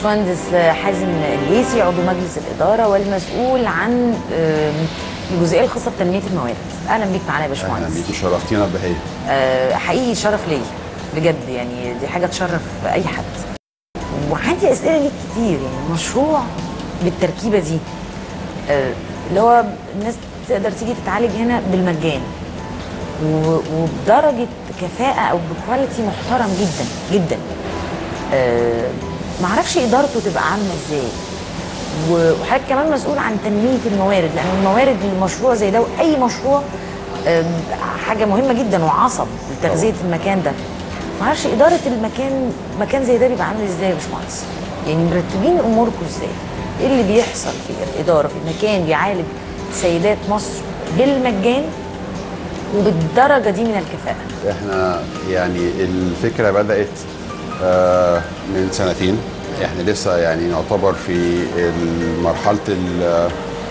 باشمهندس حازم الليسي عضو مجلس الاداره والمسؤول عن آم، الجزئيه الخاصه بتنميه الموارد اهلا بيك معانا يا اهلا باشمهندس بيكي شرفتينا بهي آه، حقيقي شرف ليا بجد يعني دي حاجه تشرف اي حد وعندي اسئله ليك كتير يعني مشروع بالتركيبه دي آه، اللي هو الناس تقدر تيجي تتعالج هنا بالمجان و- وبدرجه كفاءه او بكواليتي محترم جدا جدا آه، معرفش ادارته تبقى عامله ازاي و- وحضرتك كمان مسؤول عن تنميه الموارد لان الموارد للمشروع زي ده واي مشروع آم، حاجه مهمه جدا وعصب لتغذيه المكان ده معرفش اداره المكان مكان زي ده بيبقى عامل ازاي يا باشمهندس يعني مرتبين اموركم ازاي ايه اللي بيحصل في الاداره في مكان بيعالج سيدات مصر بالمجان وبالدرجه دي من الكفاءه احنا يعني الفكره بدات آه، من سنتين احنا لسه يعني نعتبر في مرحله ال-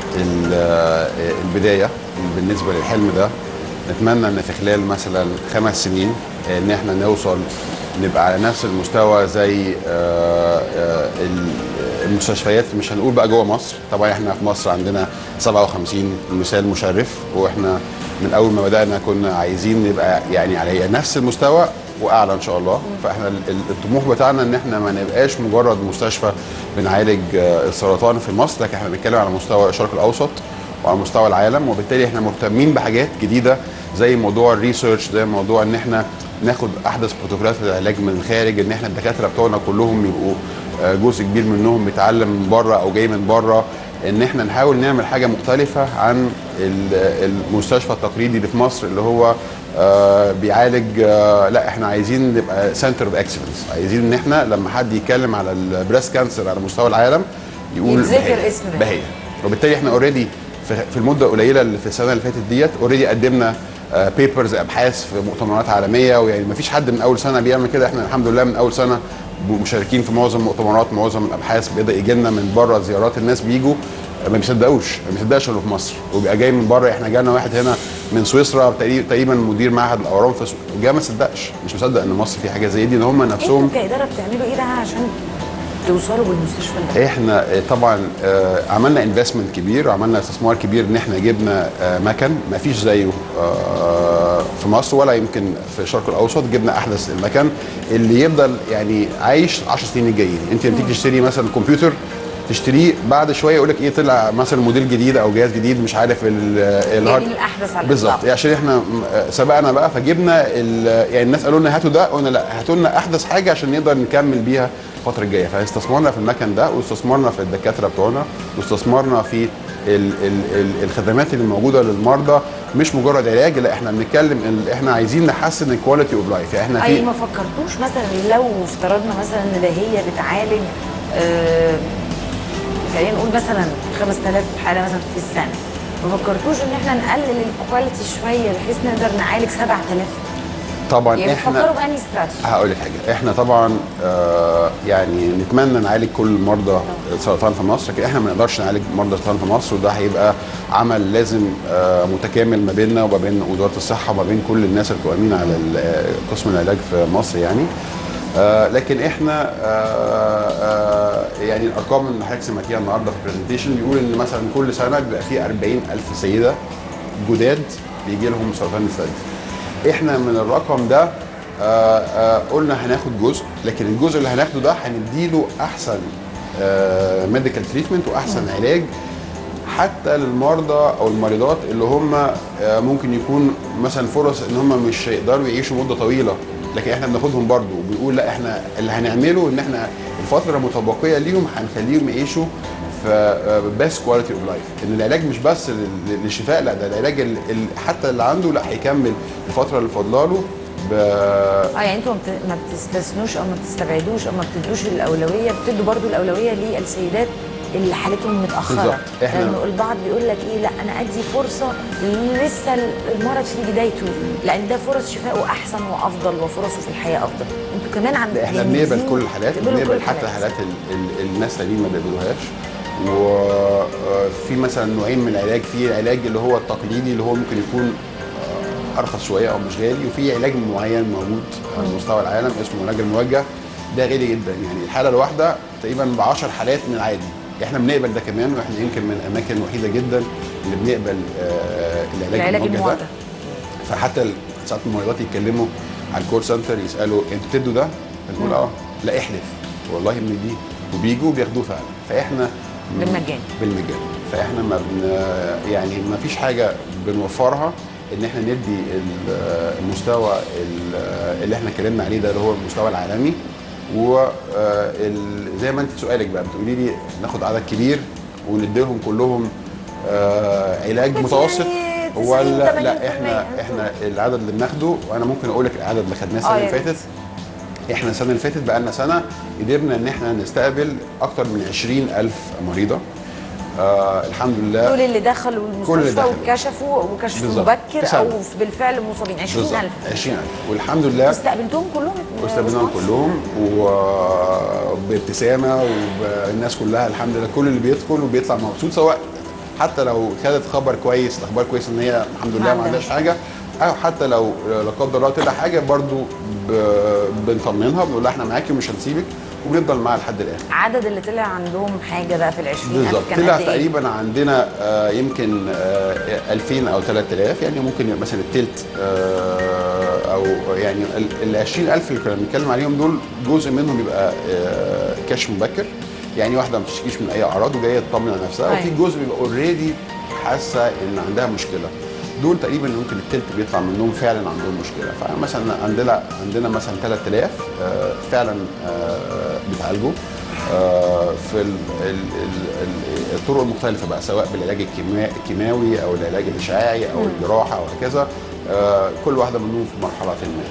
ال- البدايه بالنسبه للحلم ده نتمنى ان في خلال مثلا خمس سنين ان احنا نوصل نبقى على نفس المستوى زي آه، آه، المستشفيات مش هنقول بقى جوه مصر طبعا احنا في مصر عندنا 57 مثال مشرف واحنا من اول ما بدانا كنا عايزين نبقى يعني على نفس المستوى واعلى ان شاء الله فاحنا ال- ال- الطموح بتاعنا ان احنا ما نبقاش مجرد مستشفى بنعالج آه، السرطان في مصر لكن احنا بنتكلم على مستوى الشرق الاوسط وعلى مستوى العالم وبالتالي احنا مهتمين بحاجات جديده زي موضوع الريسيرش زي موضوع ان احنا ناخد احدث بروتوكولات العلاج من الخارج ان احنا الدكاتره بتوعنا كلهم يبقوا آه، جزء كبير منهم بيتعلم من بره او جاي من بره ان احنا نحاول نعمل حاجه مختلفه عن ال- المستشفى التقليدي اللي في مصر اللي هو آه، بيعالج آه، لا احنا عايزين نبقى سنتر اوف اكسلنس عايزين ان احنا لما حد يتكلم على البريست كانسر على مستوى العالم يقول يتذكر بهية. اسم بهية. بهية وبالتالي احنا اوريدي في في المده القليله اللي في السنه اللي فاتت ديت اوريدي قدمنا بيبرز ابحاث في مؤتمرات عالميه ويعني ما فيش حد من اول سنه بيعمل كده احنا الحمد لله من اول سنه مشاركين في معظم المؤتمرات معظم الابحاث بيبدا يجي لنا من بره زيارات الناس بيجوا ما بيصدقوش ما بيصدقش انه في مصر وبيبقى جاي من بره احنا جانا واحد هنا من سويسرا تقريبا تقريبا مدير معهد الاورام في سو- جه ما صدقش مش مصدق ان مصر في حاجه زي دي ان هم نفسهم انتوا كاداره بتعملوا ايه بقى عشان توصلوا بالمستشفى ده احنا آه، طبعا آه، عملنا انفستمنت كبير وعملنا استثمار كبير ان احنا جبنا آه، مكن ما فيش زيه آه، في مصر ولا يمكن في الشرق الاوسط جبنا احدث المكن اللي يفضل يعني عايش 10 سنين الجايين انت لما تيجي تشتري مثلا كمبيوتر تشتريه بعد شويه يقول لك ايه طلع مثلا موديل جديد او جهاز جديد مش عارف ال- الهارد جايبين الأحدث على بالظبط الإطلاق. عشان احنا م- سبقنا بقى فجبنا ال- يعني الناس قالوا لنا هاتوا ده قلنا لا هاتوا لنا احدث حاجه عشان نقدر نكمل بيها الفتره الجايه فاستثمرنا في المكن ده واستثمرنا في الدكاتره بتوعنا واستثمرنا في ال ال ال الخدمات اللي موجوده للمرضى مش مجرد علاج لا احنا بنتكلم ال- احنا عايزين نحسن الكواليتي اوف لايف يعني احنا اي في ما فكرتوش مثلا لو افترضنا مثلا ان ده هي بتعالج آه، خلينا نقول مثلا 5000 حاله مثلا في السنه ما فكرتوش ان احنا نقلل الكواليتي شويه بحيث نقدر نعالج 7000 طبعا يعني احنا بتفكروا بأنهي استراتيجي هقول لك حاجه احنا طبعا آه يعني نتمنى نعالج كل مرضى السرطان في مصر لكن احنا ما نقدرش نعالج مرضى السرطان في مصر وده هيبقى عمل لازم آه متكامل ما بيننا وما بين وزاره الصحه وما بين كل الناس القائمين على ال- آه، قسم العلاج في مصر يعني آه لكن احنا آه آه يعني الارقام اللي حضرتك سمعتيها النهارده في البرزنتيشن بيقول ان مثلا كل سنه بيبقى في 40 الف سيده جداد بيجي لهم سرطان الثدي احنا من الرقم ده آه آه قلنا هناخد جزء لكن الجزء اللي هناخده ده هنديله احسن ميديكال تريتمنت واحسن علاج حتى للمرضى او المريضات اللي هم آه، ممكن يكون مثلا فرص ان هم مش هيقدروا يعيشوا مده طويله لكن احنا بناخدهم برضه وبنقول لا احنا اللي هنعمله ان احنا الفتره المتبقيه ليهم هنخليهم يعيشوا في بيست كواليتي اوف لايف ان العلاج مش بس لل- للشفاء لا ده العلاج ال- ال- حتى اللي عنده لا هيكمل الفتره اللي فاضله له ب- اه يعني انتوا ما بت- ما بتستثنوش او ما بتستبعدوش او ما بتدوش الاولويه بتدوا برضو الاولويه للسيدات اللي حالتهم متاخره بالظبط. إحنا- لانه البعض بيقول لك ايه لا انا ادي فرصه لسه المرض في بدايته لان ده فرص شفائه احسن وافضل وفرصه في الحياه افضل انتوا كمان عند احنا بنقبل كل الحالات بتقبلوا كل بنقبل حتى الحالات ال- ال- الناس التانيين ما بيقبلوهاش وفي مثلا نوعين من العلاج في العلاج اللي هو التقليدي اللي هو ممكن يكون آه، ارخص شويه او مش غالي وفي علاج معين موجود على مستوى العالم اسمه العلاج الموجه ده غالي جدا يعني الحاله الواحده تقريبا ب 10 حالات من العادي احنا بنقبل ده كمان واحنا يمكن من الاماكن الوحيده جدا اللي بنقبل آه العلاج, العلاج الموجه الموجه ده فحتى ال- ساعات الممرضات يتكلموا على الكول سنتر يسالوا انتوا بتدوا ده؟ بنقول اه لا احلف والله بنديه وبيجوا بياخدوه فعلا فاحنا بالمجان. بالمجان فاحنا ما بن يعني ما فيش حاجه بنوفرها ان احنا ندي ال- المستوى ال- اللي احنا اتكلمنا عليه ده اللي هو المستوى العالمي وزي ما انت سؤالك بقى بتقولي لي ناخد عدد كبير ونديلهم كلهم آه، علاج بس متوسط يعني 90 ولا 80% لا احنا احنا العدد اللي بناخده وانا ممكن اقول لك العدد اللي خدناه السنه آه، اللي يا ريت. فاتت احنا السنه اللي فاتت بقى لنا سنه قدرنا ان احنا نستقبل اكتر من 20000 مريضه آه الحمد لله دول اللي دخلوا كل اللي المستشفى دخلوا. وكشفوا وكشف بالظبط. مبكر تسعة. او بالفعل مصابين 20000 20000 والحمد لله استقبلتهم كلهم واستقبلناهم كلهم وبابتسامه والناس كلها الحمد لله كل اللي بيدخل وبيطلع مبسوط سواء حتى لو خدت خبر كويس الاخبار كويس ان هي الحمد لله ما عندهاش حاجه او حتى لو لا قدر الله طلع حاجه برضو ب- بنطمنها بنقول لها احنا معاكي ومش هنسيبك وبنفضل معاها لحد الاخر عدد اللي طلع عندهم حاجه بقى في ال 20 بالظبط كان طلع قد إيه؟ تقريبا عندنا آه، يمكن آه، 2000 او 3000 يعني ممكن يبقى مثلا التلت آه، او يعني ال 20000 اللي كنا بنتكلم عليهم دول جزء منهم بيبقى آه، كشف مبكر يعني واحده ما بتشتكيش من اي اعراض وجايه تطمن على نفسها وفي أيوة. جزء بيبقى اوريدي حاسه ان عندها مشكله دول تقريبا ممكن التلت بيطلع منهم فعلا عندهم مشكله فمثلا عندنا عندنا مثلا 3000 آه، فعلا آه، بيتعالجوا آه، في ال- ال- ال- ال- الطرق المختلفه بقى سواء بالعلاج الكيما- الكيماوي او العلاج الاشعاعي او الجراحه او هكذا آه، كل واحده منهم في مرحله ما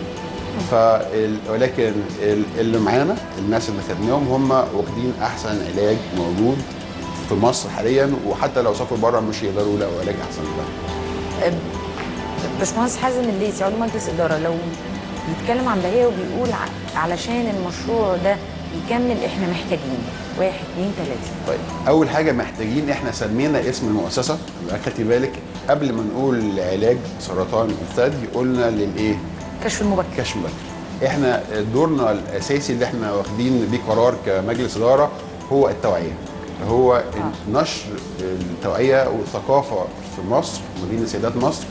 فال- ولكن ال- اللي معانا الناس اللي خدناهم هم واخدين احسن علاج موجود في مصر حاليا وحتى لو سافروا بره مش يقدروا يلاقوا علاج احسن من ده باشمهندس حازم الليثي عضو مجلس اداره لو بيتكلم عن بهيه وبيقول ع- علشان المشروع ده يكمل احنا محتاجين واحد اثنين ثلاثه طيب اول حاجه محتاجين احنا سمينا اسم المؤسسه يبقى خدتي بالك قبل ما نقول علاج سرطان الثدي قلنا للايه كشف المبكر كشف مبكر احنا دورنا الاساسي اللي احنا واخدين بيه قرار كمجلس اداره هو التوعيه هو نشر التوعيه والثقافه في مصر مدينه سيدات مصر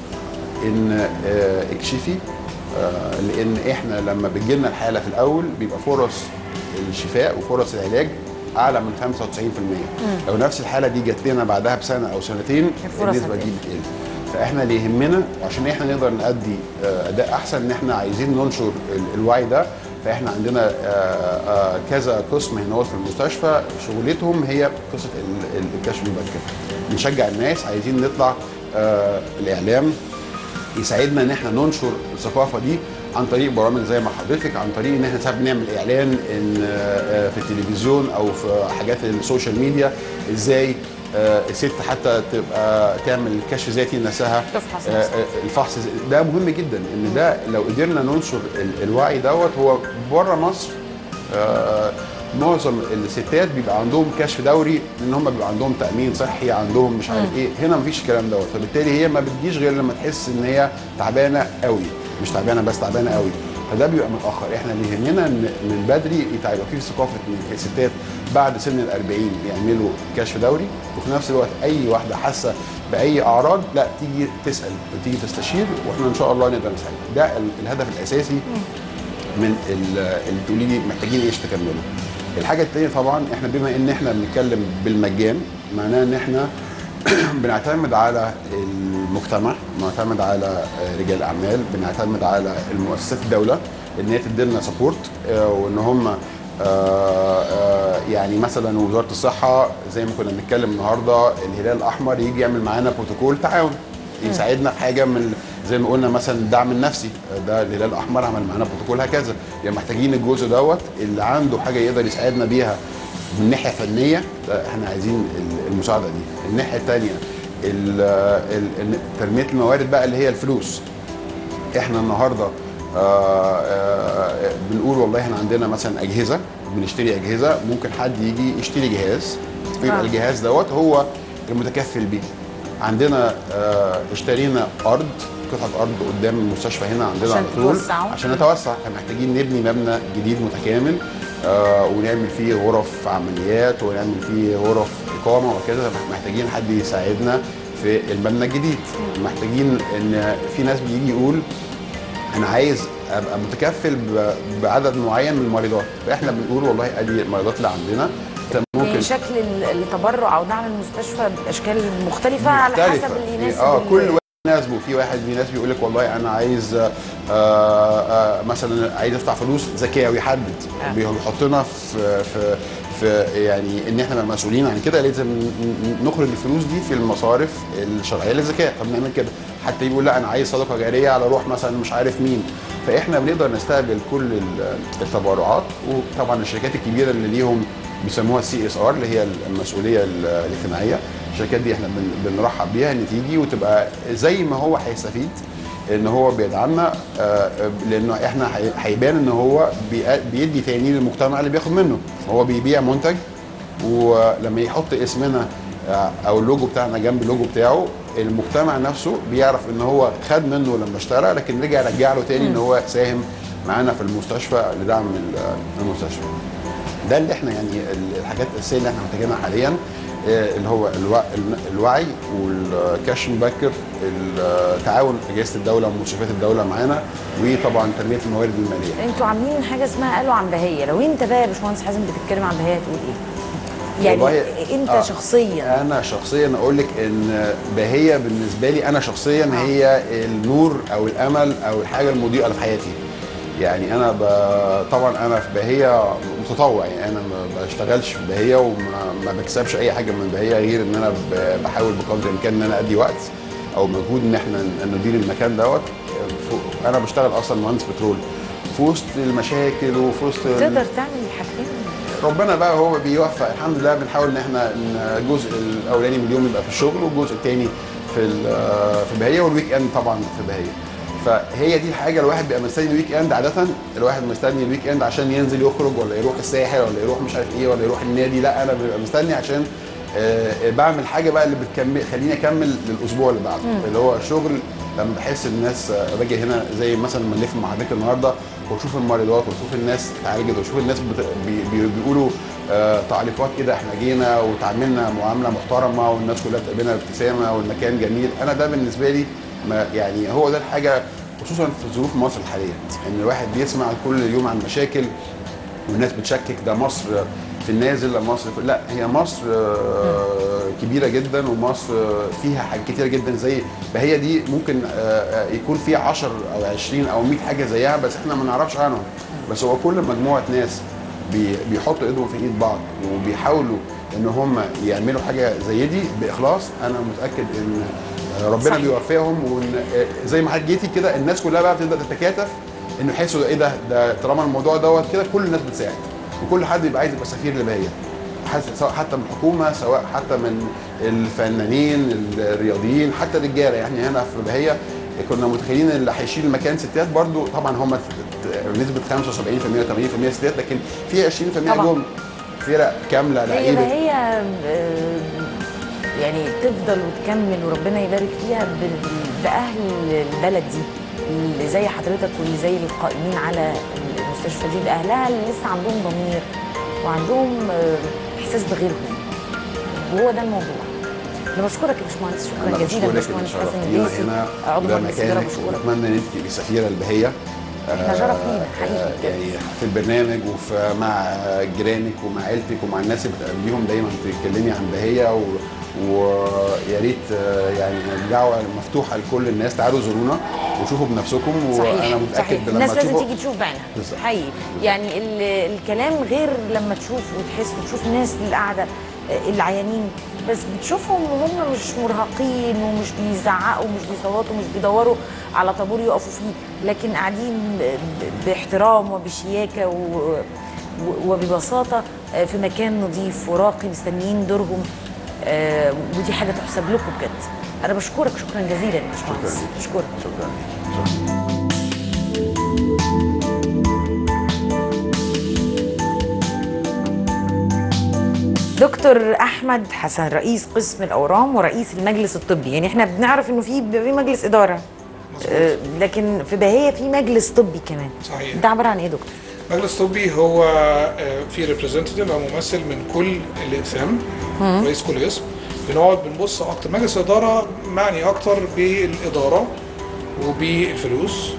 ان آه، اكشفي آه، لان احنا لما بتجيلنا الحاله في الاول بيبقى فرص الشفاء وفرص العلاج اعلى من 95% لو نفس الحاله دي جت لنا بعدها بسنه او سنتين الفرص النسبه هتقل. دي بتقل فاحنا اللي يهمنا عشان احنا نقدر نأدي آه، اداء احسن ان احنا عايزين ننشر ال- الوعي ده فاحنا عندنا آه، آه، كذا قسم هنا هو في المستشفى شغلتهم هي قصه ال- ال- الكشف المبكر بنشجع الناس عايزين نطلع آه، الاعلام يساعدنا ان احنا ننشر الثقافه دي عن طريق برامج زي ما حضرتك عن طريق ان احنا ساعات بنعمل اعلان ان آه، آه، في التلفزيون او في حاجات السوشيال ميديا ازاي آه، الست حتى تبقى تعمل كشف ذاتي لنفسها تفحص آه، نفسها. آه، الفحص ده مهم جدا ان ده لو قدرنا ننشر ال- الوعي دوت هو بره مصر آه، معظم الستات بيبقى عندهم كشف دوري ان هم بيبقى عندهم تامين صحي عندهم مش عارف ايه هنا مفيش الكلام دوت فبالتالي هي ما بتجيش غير لما تحس ان هي تعبانه قوي مش تعبانه بس تعبانه قوي فده بيبقى متاخر احنا اللي يهمنا ان من بدري يبقى في ثقافه ان الستات بعد سن ال 40 يعملوا كشف دوري وفي نفس الوقت اي واحده حاسه باي اعراض لا تيجي تسال وتيجي تستشير واحنا ان شاء الله نقدر نساعدها ده ال- الهدف الاساسي من ال- اللي تقولي لي محتاجين ايش تكملوا الحاجه الثانيه طبعا احنا بما ان احنا بنتكلم بالمجان معناه ان احنا بنعتمد على المجتمع بنعتمد على رجال الاعمال بنعتمد على المؤسسات الدوله ان هي تدي لنا سبورت وان هم يعني مثلا وزاره الصحه زي ما كنا بنتكلم النهارده الهلال الاحمر يجي يعمل معانا بروتوكول تعاون يساعدنا في حاجه من زي ما قلنا مثلا الدعم النفسي ده الهلال الاحمر عمل معانا بروتوكول هكذا يعني محتاجين الجزء دوت اللي عنده حاجه يقدر يساعدنا بيها من ناحيه فنيه ده احنا عايزين ال- المساعده دي الناحيه الثانيه تنميه الموارد بقى اللي هي الفلوس احنا النهارده آه، آه، بنقول والله احنا عندنا مثلا اجهزه بنشتري اجهزه ممكن حد يجي يشتري جهاز يبقى آه. الجهاز دوت هو المتكفل بيه عندنا آه، اشترينا ارض قطعه ارض قدام المستشفى هنا عندنا عشان على طول توسعوا. عشان نتوسع احنا محتاجين نبني مبنى جديد متكامل آه ونعمل فيه غرف عمليات ونعمل فيه غرف اقامه وكده محتاجين حد يساعدنا في المبنى الجديد محتاجين ان في ناس بيجي يقول انا عايز ابقى متكفل ب- بعدد معين من المريضات فاحنا بنقول والله ادي المريضات اللي عندنا أنت يعني ممكن شكل ال- التبرع او دعم المستشفى باشكال مختلفه على حسب مختلفة. اللي يناسب اه ال- كل واحد يناسبه في واحد في ناس بيقول لك والله انا عايز آه آه مثلا عايز ادفع فلوس زكاه ويحدد آه. بيحطنا في في في يعني ان احنا نبقى مسؤولين عن كده لازم ن- ن- نخرج الفلوس دي في المصارف الشرعيه للزكاه فبنعمل كده حتى يقول لا انا عايز صدقه جاريه على روح مثلا مش عارف مين فاحنا بنقدر نستقبل كل ال- التبرعات وطبعا الشركات الكبيره اللي ليهم بيسموها السي اس ار اللي هي المسؤوليه ال- الاجتماعيه الشركات دي احنا بن- بنرحب بيها ان تيجي وتبقى زي ما هو هيستفيد ان هو بيدعمنا آه، لانه احنا هي- هيبان ان هو بي- بيدي تاني للمجتمع اللي بياخد منه هو بيبيع منتج ولما يحط اسمنا آه، او اللوجو بتاعنا جنب اللوجو بتاعه المجتمع نفسه بيعرف ان هو خد منه لما اشترى لكن رجع رجع له تاني ان هو ساهم معانا في المستشفى لدعم ال- المستشفى ده اللي احنا يعني ال- الحاجات الاساسيه اللي احنا محتاجينها حاليا آه، اللي هو الوع- الوعي والكاش مبكر التعاون اجهزه الدوله ومستشفيات الدوله معانا وطبعا تنميه الموارد الماليه انتوا عاملين حاجه اسمها قالوا عن بهيه لو انت بقى يا باشمهندس حازم بتتكلم عن بهيه تقول ايه يعني والله- انت آه. شخصيا انا شخصيا اقول لك ان بهيه بالنسبه لي انا شخصيا آه. هي النور او الامل او الحاجه المضيئه اللي في حياتي يعني انا ب... طبعا انا في بهيه متطوع يعني انا ما بشتغلش في بهيه وما ما بكسبش اي حاجه من بهيه غير ان انا ب... بحاول بقدر الامكان ان انا ادي وقت او مجهود ان احنا ندير المكان دوت ف- انا بشتغل اصلا مهندس بترول في وسط المشاكل وفي وسط ال- تقدر تعمل الحاجتين ربنا بقى هو بيوفق الحمد لله بنحاول ان احنا إن الجزء الاولاني من اليوم يبقى في الشغل والجزء الثاني في ال- في بهيه والويك اند طبعا في بهيه فهي دي الحاجه الواحد بيبقى مستني الويك اند عاده الواحد مستني الويك اند عشان ينزل يخرج ولا يروح الساحل ولا يروح مش عارف ايه ولا يروح النادي لا انا ببقى مستني عشان آه، بعمل حاجه بقى اللي بتكمل خليني اكمل للاسبوع اللي بعده اللي هو شغل لما بحس الناس آه، باجي هنا زي مثلا لما نلف مع حضرتك النهارده واشوف الممرضات واشوف الناس اتعالجت واشوف الناس بت... بي... بي... بيقولوا آه تعليقات كده احنا جينا وتعاملنا معامله محترمه والناس كلها بتقابلنا بابتسامه والمكان جميل انا ده بالنسبه لي ما يعني هو ده الحاجه خصوصا في ظروف مصر الحاليه ان الواحد بيسمع كل يوم عن مشاكل والناس بتشكك ده مصر في النازل لا مصر في لا هي مصر آه، كبيره جدا ومصر آه، فيها حاجات كتيره جدا زي فهي دي ممكن آه، آه، يكون في 10 او 20 او 100 حاجه زيها بس احنا ما نعرفش عنهم بس هو كل مجموعه ناس بي- بيحطوا ايدهم في ايد بعض وبيحاولوا ان هم يعملوا حاجه زي دي باخلاص انا متاكد ان آه، ربنا صحيح. بيوفقهم وان آه، زي ما حضرتك جيتي كده الناس كلها بقى بتبدا تتكاتف انه يحسوا ايه ده ده طالما الموضوع دوت كده كل الناس بتساعد وكل حد يبقى عايز يبقى سفير لبهيه حس- سواء حتى من الحكومه سواء حتى من الفنانين الرياضيين حتى الرجاله يعني هنا في بهيه كنا متخيلين اللي هيشيل المكان ستات برضو طبعا هم نسبه 75% و80% ستات لكن في 20% طبعاً. جم فرق كامله هي لعيبه هي آه، يعني تفضل وتكمل وربنا يبارك فيها ب- باهل البلد دي اللي زي حضرتك واللي زي القائمين على المستشفى دي باهلها اللي لسه عندهم ضمير وعندهم آه، احساس بغيرهم وهو ده الموضوع انا بشكرك يا باشمهندس شكرا أنا جزيلا بشكرك إن باشمهندس حسن شرفتينا الديسي هنا عضو ده مجلس الاداره مكانك بشكرك واتمنى ان انت تبقي سفيره البهيه احنا شرف لينا حقيقي آه، يعني في البرنامج وفي مع جيرانك ومع عيلتك ومع الناس اللي بتقابليهم دايما تتكلمي عن بهيه و... ويا ريت آه، يعني الدعوه مفتوحه لكل الناس تعالوا زورونا وشوفوا بنفسكم وانا صحيح متاكد صحيح لما الناس لازم تشوفوا تيجي تشوف بعينها بالظبط. حقيقي يعني ال- الكلام غير لما تشوف وتحس وتشوف الناس اللي قاعده آه، العيانين بس بتشوفهم وهم مش مرهقين ومش بيزعقوا ومش بيصوتوا ومش بيدوروا على طابور يقفوا فيه لكن قاعدين ب- ب- باحترام وبشياكه و- و- وببساطه آه، في مكان نظيف وراقي مستنيين دورهم آه، ودي حاجه تحسب لكم بجد انا بشكرك شكرا جزيلا يا باشمهندس شكراً. بشكرك شكرا شكرا دكتور احمد حسن رئيس قسم الاورام ورئيس المجلس الطبي يعني احنا بنعرف انه في في مجلس اداره آه، لكن في بهيه في مجلس طبي كمان صحيح. ده عباره عن ايه يا دكتور مجلس طبي هو آه، في ريبريزنتيف او ممثل من كل الاقسام رئيس كل قسم بنقعد بنبص اكتر مجلس الاداره معني اكتر بالاداره وبالفلوس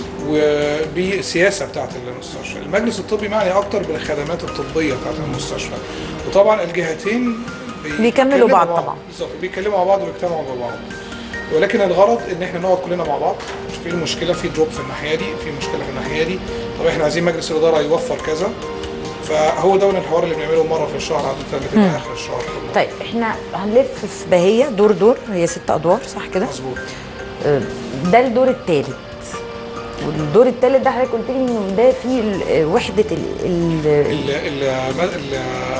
وبالسياسه بتاعت المستشفى المجلس الطبي معني اكتر بالخدمات الطبيه بتاعت المستشفى وطبعا الجهتين بيكملوا بعض طبعا. بالظبط بيتكلموا مع بعض ويجتمعوا مع بعض ولكن الغرض ان احنا نقعد كلنا مع بعض مش في المشكله في دروب في الناحيه دي في مشكله في الناحيه دي طب احنا عايزين مجلس الاداره يوفر كذا فهو ده الحوار اللي بنعمله مره في الشهر عاده بتبقى اخر الشهر طيب احنا هنلف في بهيه دور دور هي ست ادوار صح كده مظبوط آه، ده الدور الثالث والدور الثالث ده حضرتك قلت لي انه ده فيه ال- وحده ال ال ال- ال- ال-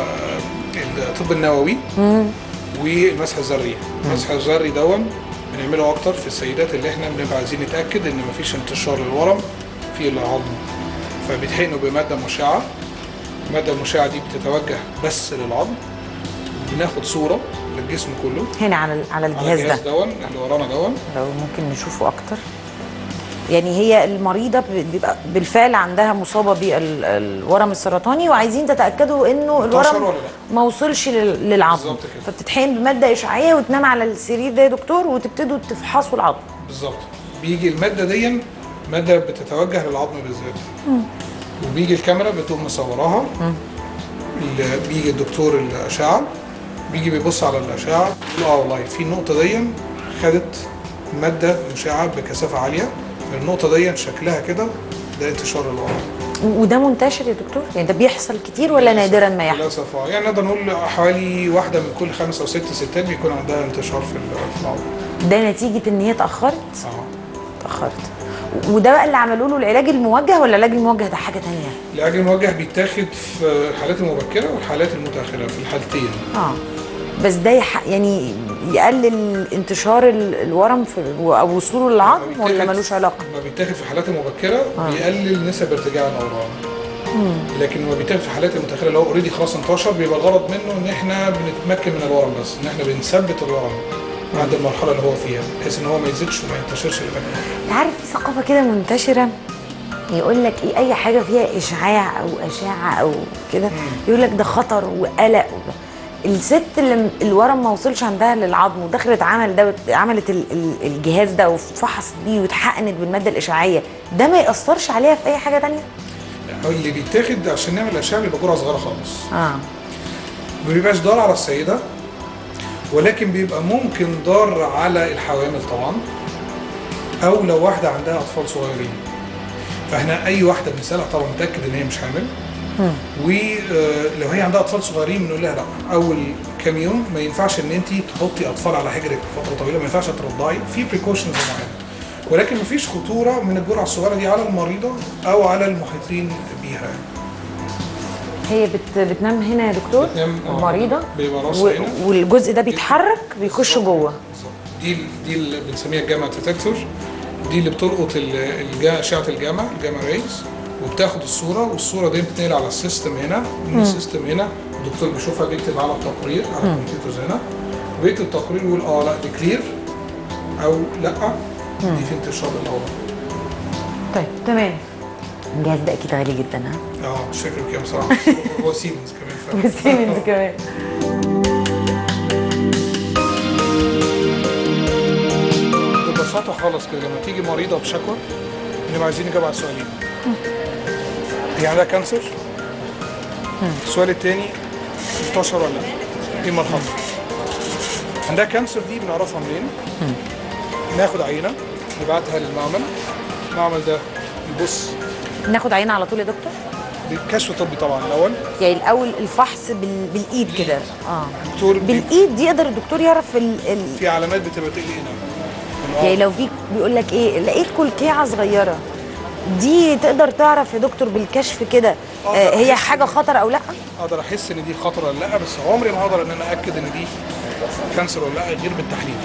الطب النووي والمسح الذري المسح الذري دون بنعمله اكتر في السيدات اللي احنا بنبقى عايزين نتاكد ان مفيش انتشار للورم في العظم فبيتحقنوا بماده مشعه الماده المشعه دي بتتوجه بس للعظم بناخد صوره للجسم كله هنا على ال- على على الجهاز الجهاز ده دون اللي ورانا دون لو ممكن نشوفه اكتر يعني هي المريضه ب- بيبقى بالفعل عندها مصابه بالورم السرطاني وعايزين تتاكدوا انه انتشر الورم ولا لا؟ ما وصلش لل- للعظم بالظبط كده. فبتتحقن بماده اشعاعيه وتنام على السرير ده يا دكتور وتبتدوا تفحصوا العظم بالظبط بيجي الماده دي ماده بتتوجه للعظم بالذات وبيجي الكاميرا بتقوم مصوراها ال- بيجي الدكتور الاشعه بيجي بيبص على الاشعه يقول اه والله في النقطه دي خدت ماده مشعه بكثافه عاليه النقطه دي شكلها كده ده انتشار الورم وده منتشر يا دكتور يعني ده بيحصل كتير ولا نادرا ما يحصل للاسف اه يعني نقدر نقول حوالي واحده من كل خمس او ست ستات بيكون عندها انتشار في ال- في العظم ده نتيجه ان هي اتاخرت اه اتاخرت وده بقى اللي عملوا له العلاج الموجه ولا العلاج الموجه ده حاجه تانية العلاج الموجه بيتاخد في الحالات المبكره والحالات المتاخره في الحالتين اه بس ده يح... يعني يقلل انتشار ال- الورم في او وصوله للعظم ما ولا بيتاخد- ملوش علاقه؟ ما بيتاخد في الحالات المبكره بيقلل نسب ارتجاع الاورام لكن لما بيتاخد في الحالات المتاخره اللي هو اوريدي خلاص انتشر بيبقى الغرض منه ان احنا بنتمكن من الورم بس ان احنا بنثبت الورم عند المرحله اللي هو فيها بحيث ان هو ما يزيدش وما ينتشرش لمكان انت عارف في ثقافه كده منتشره يقول لك ايه اي حاجه فيها اشعاع او اشعه او كده يقول لك ده خطر وقلق الست اللي الورم ما وصلش عندها للعظم ودخلت عمل ده عملت ال- ال- الجهاز ده وفحصت بيه واتحقنت بالماده الاشعاعيه ده ما ياثرش عليها في اي حاجه تانية هو اللي بيتاخد عشان نعمل اشعه بيبقى جرعه صغيره خالص اه ما بيبقاش ضار على السيده ولكن بيبقى ممكن ضار على الحوامل طبعا او لو واحده عندها اطفال صغيرين فاحنا اي واحده بنسالها طبعا متاكد ان هي مش حامل ولو هي عندها اطفال صغيرين بنقول لها لا اول كام يوم ما ينفعش ان انت تحطي اطفال على حجرك فتره طويله ما ينفعش ترضعي في بريكوشنز معينه ولكن مفيش خطوره من الجرعه الصغيره دي على المريضه او على المحيطين بيها هي بت... بتنام هنا يا دكتور بتنام، آه، المريضه بيبقى راسها هنا. والجزء ده بيتحرك بيخش جوه بالظبط. دي دي اللي بنسميها الجاما ديتكتور دي اللي بتلقط ال- الجا اشعه الجاما الجاما ريز وبتاخد الصوره والصوره دي بتنقل على السيستم هنا من السيستم هنا الدكتور بيشوفها بيكتب على التقرير على الكمبيوتر هنا بيكتب التقرير ويقول اه لا دي كلير او لا دي في انتشار الاورام طيب تمام الجهاز ده اكيد غالي جدا ها اه مش فاكر كام بصراحه هو سيمنز كمان ف... وسيمنز كمان ببساطه خالص كده لما تيجي مريضه بشكوى بنبقى عايزين نجاوب على سؤالين هي عندها كانسر السؤال الثاني انتشر ولا لا ايه مرحلته عندها كانسر دي بنعرفها منين ناخد عينه نبعتها للمعمل المعمل ده يبص ناخد عينه على طول يا دكتور كشف طبي طبعا الاول يعني الاول الفحص بال... بالايد كده اه الدكتور بي- بالايد دي يقدر الدكتور يعرف ال... ال... في علامات بتبقى تقلقنا يعني لو في بيقول لك ايه لقيت كلكيعه صغيره دي تقدر تعرف يا دكتور بالكشف كده آه، آه هي بحس حاجه إن- خطر او لا اقدر احس ان دي خطر ولا لا بس عمري ما اقدر ان انا اكد ان دي كانسر ولا لا غير بالتحليل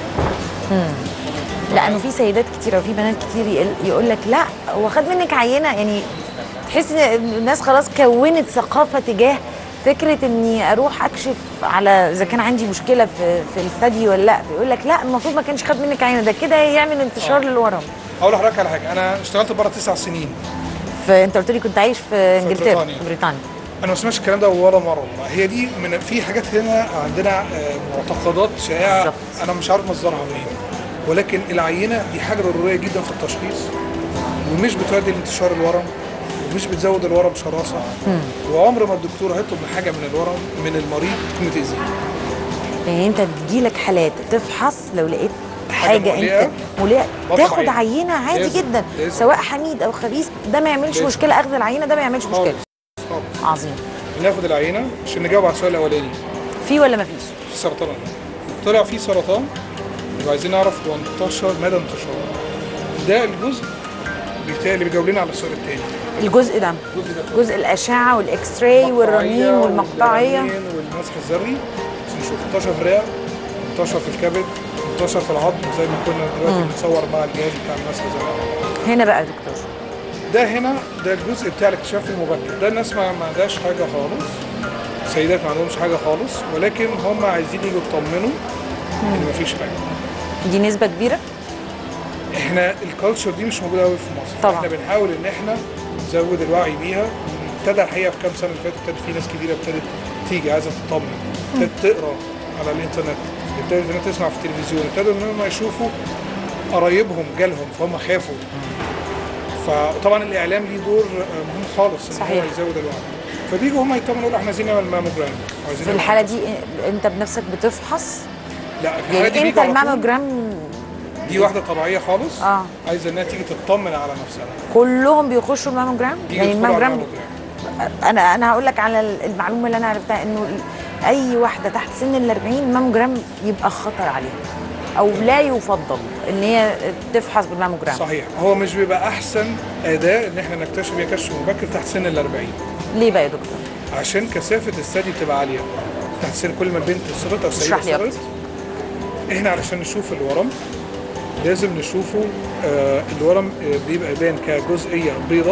لانه في سيدات كتير او في بنات كتير يقول, يقول لك لا هو خد منك عينه يعني تحس ان الناس خلاص كونت ثقافه تجاه فكره اني اروح اكشف على اذا كان عندي مشكله في في الثدي ولا لا بيقول لك لا المفروض ما كانش خد منك عينه ده كده يعمل انتشار للورم اقول لحضرتك على حاجه انا اشتغلت بره تسع سنين في انت قلت لي كنت عايش في انجلترا بريطانيا. في بريطانيا انا ما سمعتش الكلام ده ولا مره والله هي دي من في حاجات هنا عندنا آه، معتقدات شائعه بالظبط. انا مش عارف مصدرها منين ولكن العينه دي حاجه ضروريه جدا في التشخيص ومش بتؤدي لانتشار الورم ومش بتزود الورم شراسه وعمر ما الدكتور هيطلب من حاجه من الورم من المريض تكون تاذيه يعني انت تجيلك حالات تفحص لو لقيت حاجة حاجه مقلقة، انت مليئه بطلع تاخد عينة. عينه عادي لازم، جدا لازم. سواء حميد او خبيث ده ما يعملش لازم. مشكله اخذ العينه ده ما يعملش مشكله خالص خالص عظيم بناخد العينه عشان نجاوب على السؤال الاولاني في ولا ما فيش في سرطان ولا لا؟ طلع في سرطان وعايزين نعرف هو انتشر مدى انتشاره ده الجزء بتاع اللي بيجاوب لنا على السؤال الثاني الجزء ده الجزء ده جزء الاشعه والاكس راي والرنين والمقطعيه والرنين والمسح الذري بس نشوف انتشر في الرئه انتشر في الكبد انتشر في العظم زي ما كنا دلوقتي بنصور مع الجهاز بتاع المسح الذري هنا بقى يا دكتور ده هنا ده الجزء بتاع الاكتشاف المبكر ده الناس ما ما عندهاش حاجه خالص سيدات ما عندهمش حاجه خالص ولكن هم عايزين يجوا يطمنوا ان مفيش حاجه دي نسبه كبيره احنا الكالتشر دي مش موجوده قوي في مصر طبعا. احنا بنحاول ان احنا نزود الوعي بيها ابتدى الحقيقه في كام سنه اللي فاتت ابتدى في ناس كتيره ابتدت تيجي عايزه تطمن ابتدت تقرا على الانترنت ابتدت انها تسمع في التلفزيون ابتدوا ان هم يشوفوا قرايبهم جالهم فهم خافوا فطبعا الاعلام ليه دور آه، مهم خالص ان هو صحيح. يزود الوعي فبيجوا هم يطمنوا يقولوا احنا عايزين نعمل ماموجرام عايزين في نعمل- الحاله دي انت بنفسك بتفحص لا في الحالة دي يعني بيجوا امتى على طول. الماموجرام دي واحده طبيعيه خالص آه. عايزه انها تيجي تطمن على نفسها كلهم بيخشوا الماموجرام تيجي يعني تدخل على الماموجرام الماموجرام. انا انا هقول لك على المعلومه اللي انا عرفتها انه ال- اي واحده تحت سن ال 40 الماموجرام يبقى خطر عليها او لا يفضل ان هي تفحص بالماموجرام صحيح هو مش بيبقى احسن اداه ان احنا نكتشف بيها كشف مبكر تحت سن ال 40 ليه بقى يا دكتور عشان كثافه الثدي بتبقى عاليه تحت سن كل ما البنت صغرت او السيده اشرح لي صغرت احنا علشان نشوف الورم لازم نشوفه آه الورم آه بيبقى باين كجزئيه بيضة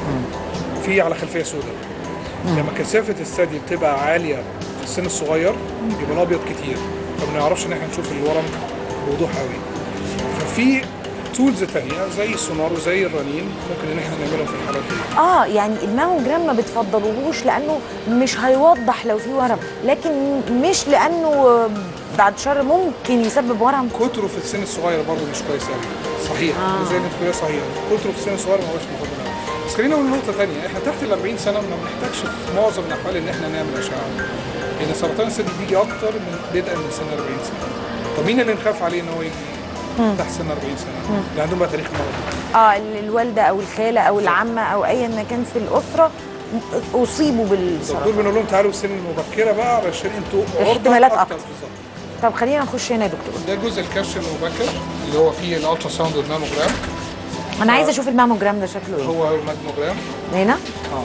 في على خلفيه سوداء لما كثافه الثدي بتبقى عاليه في السن الصغير يبقى الابيض كتير فما نعرفش ان احنا نشوف الورم بوضوح قوي ففي تولز تانية زي السونار وزي الرنين ممكن ان احنا نعملهم في الحالات دي اه يعني الماموجرام ما بتفضلوهوش لانه مش هيوضح لو في ورم لكن مش لانه بعد شر ممكن يسبب ورم كتره في السن الصغير برضه مش كويس قوي صحيح آه. آه. زي ما انت بتقولي صحيح كتره في السن الصغير ما هوش مفضل قوي بس خلينا نقول نقطه ثانيه احنا تحت ال 40 سنه ما بنحتاجش في معظم الاحوال ان احنا نعمل اشعه لان سرطان الثدي بيجي اكتر من بدءا من سن 40 سنه طب مين اللي نخاف عليه ان هو يجي تحت سن 40 سنه اللي عندهم بقى تاريخ مرض اه ال- الوالده او الخاله او العمه او ايا ما كان في الاسره م- اصيبوا طب دول بالسرطان بنقول لهم تعالوا السن المبكره بقى علشان انتوا عرضة احتمالات أكتر أكتر. بالظبط طب خلينا نخش هنا يا دكتور ده جزء الكشف المبكر اللي هو فيه الالترا ساوند والماموجرام انا عايزه اشوف الماموجرام ده شكله ايه هو الماموجرام هنا اه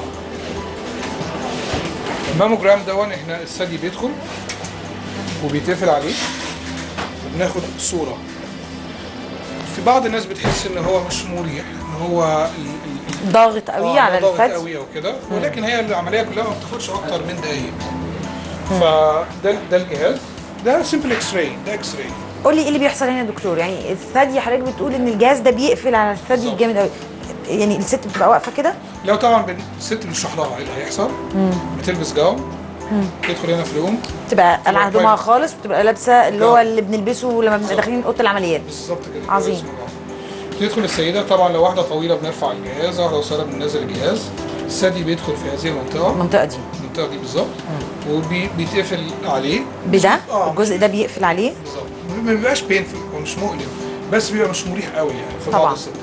الماموجرام دون احنا الثدي بيدخل وبيتقفل عليه وبناخد صوره في بعض الناس بتحس ان هو مش مريح ان هو ال- ال- ضاغط قوي آه، على ضاغط الفك قوي او كده ولكن هي العمليه كلها ما بتاخدش اكتر من دقايق فده ده الجهاز ده سمبل اكس راي ده اكس راي قول لي ايه اللي بيحصل هنا يا دكتور يعني الثدي حضرتك بتقول ان الجهاز ده بيقفل على الثدي بالظبط. جامد قوي يعني الست بتبقى واقفه كده لو طبعا بن- الست بنشرح لها ايه اللي هيحصل بتلبس جاون تدخل هنا في اليوم تبقى قلع تبقى هدومها كويس. خالص وتبقى لابسه اللي هو آه. اللي بنلبسه لما بنبقى داخلين اوضه العمليات بالظبط كده عظيم. اسمه ده. تدخل السيده طبعا لو واحده طويله بنرفع الجهاز واحده قصيره بننزل الجهاز الثدي بيدخل في هذه المنطقه المنطقه دي المنطقه دي بالظبط وبيتقفل عليه بده آه. الجزء ده بيقفل عليه بالظبط ما بيبقاش بينفل هو مش مؤلم بس بيبقى مش مريح قوي يعني في طبعا. بعض الستات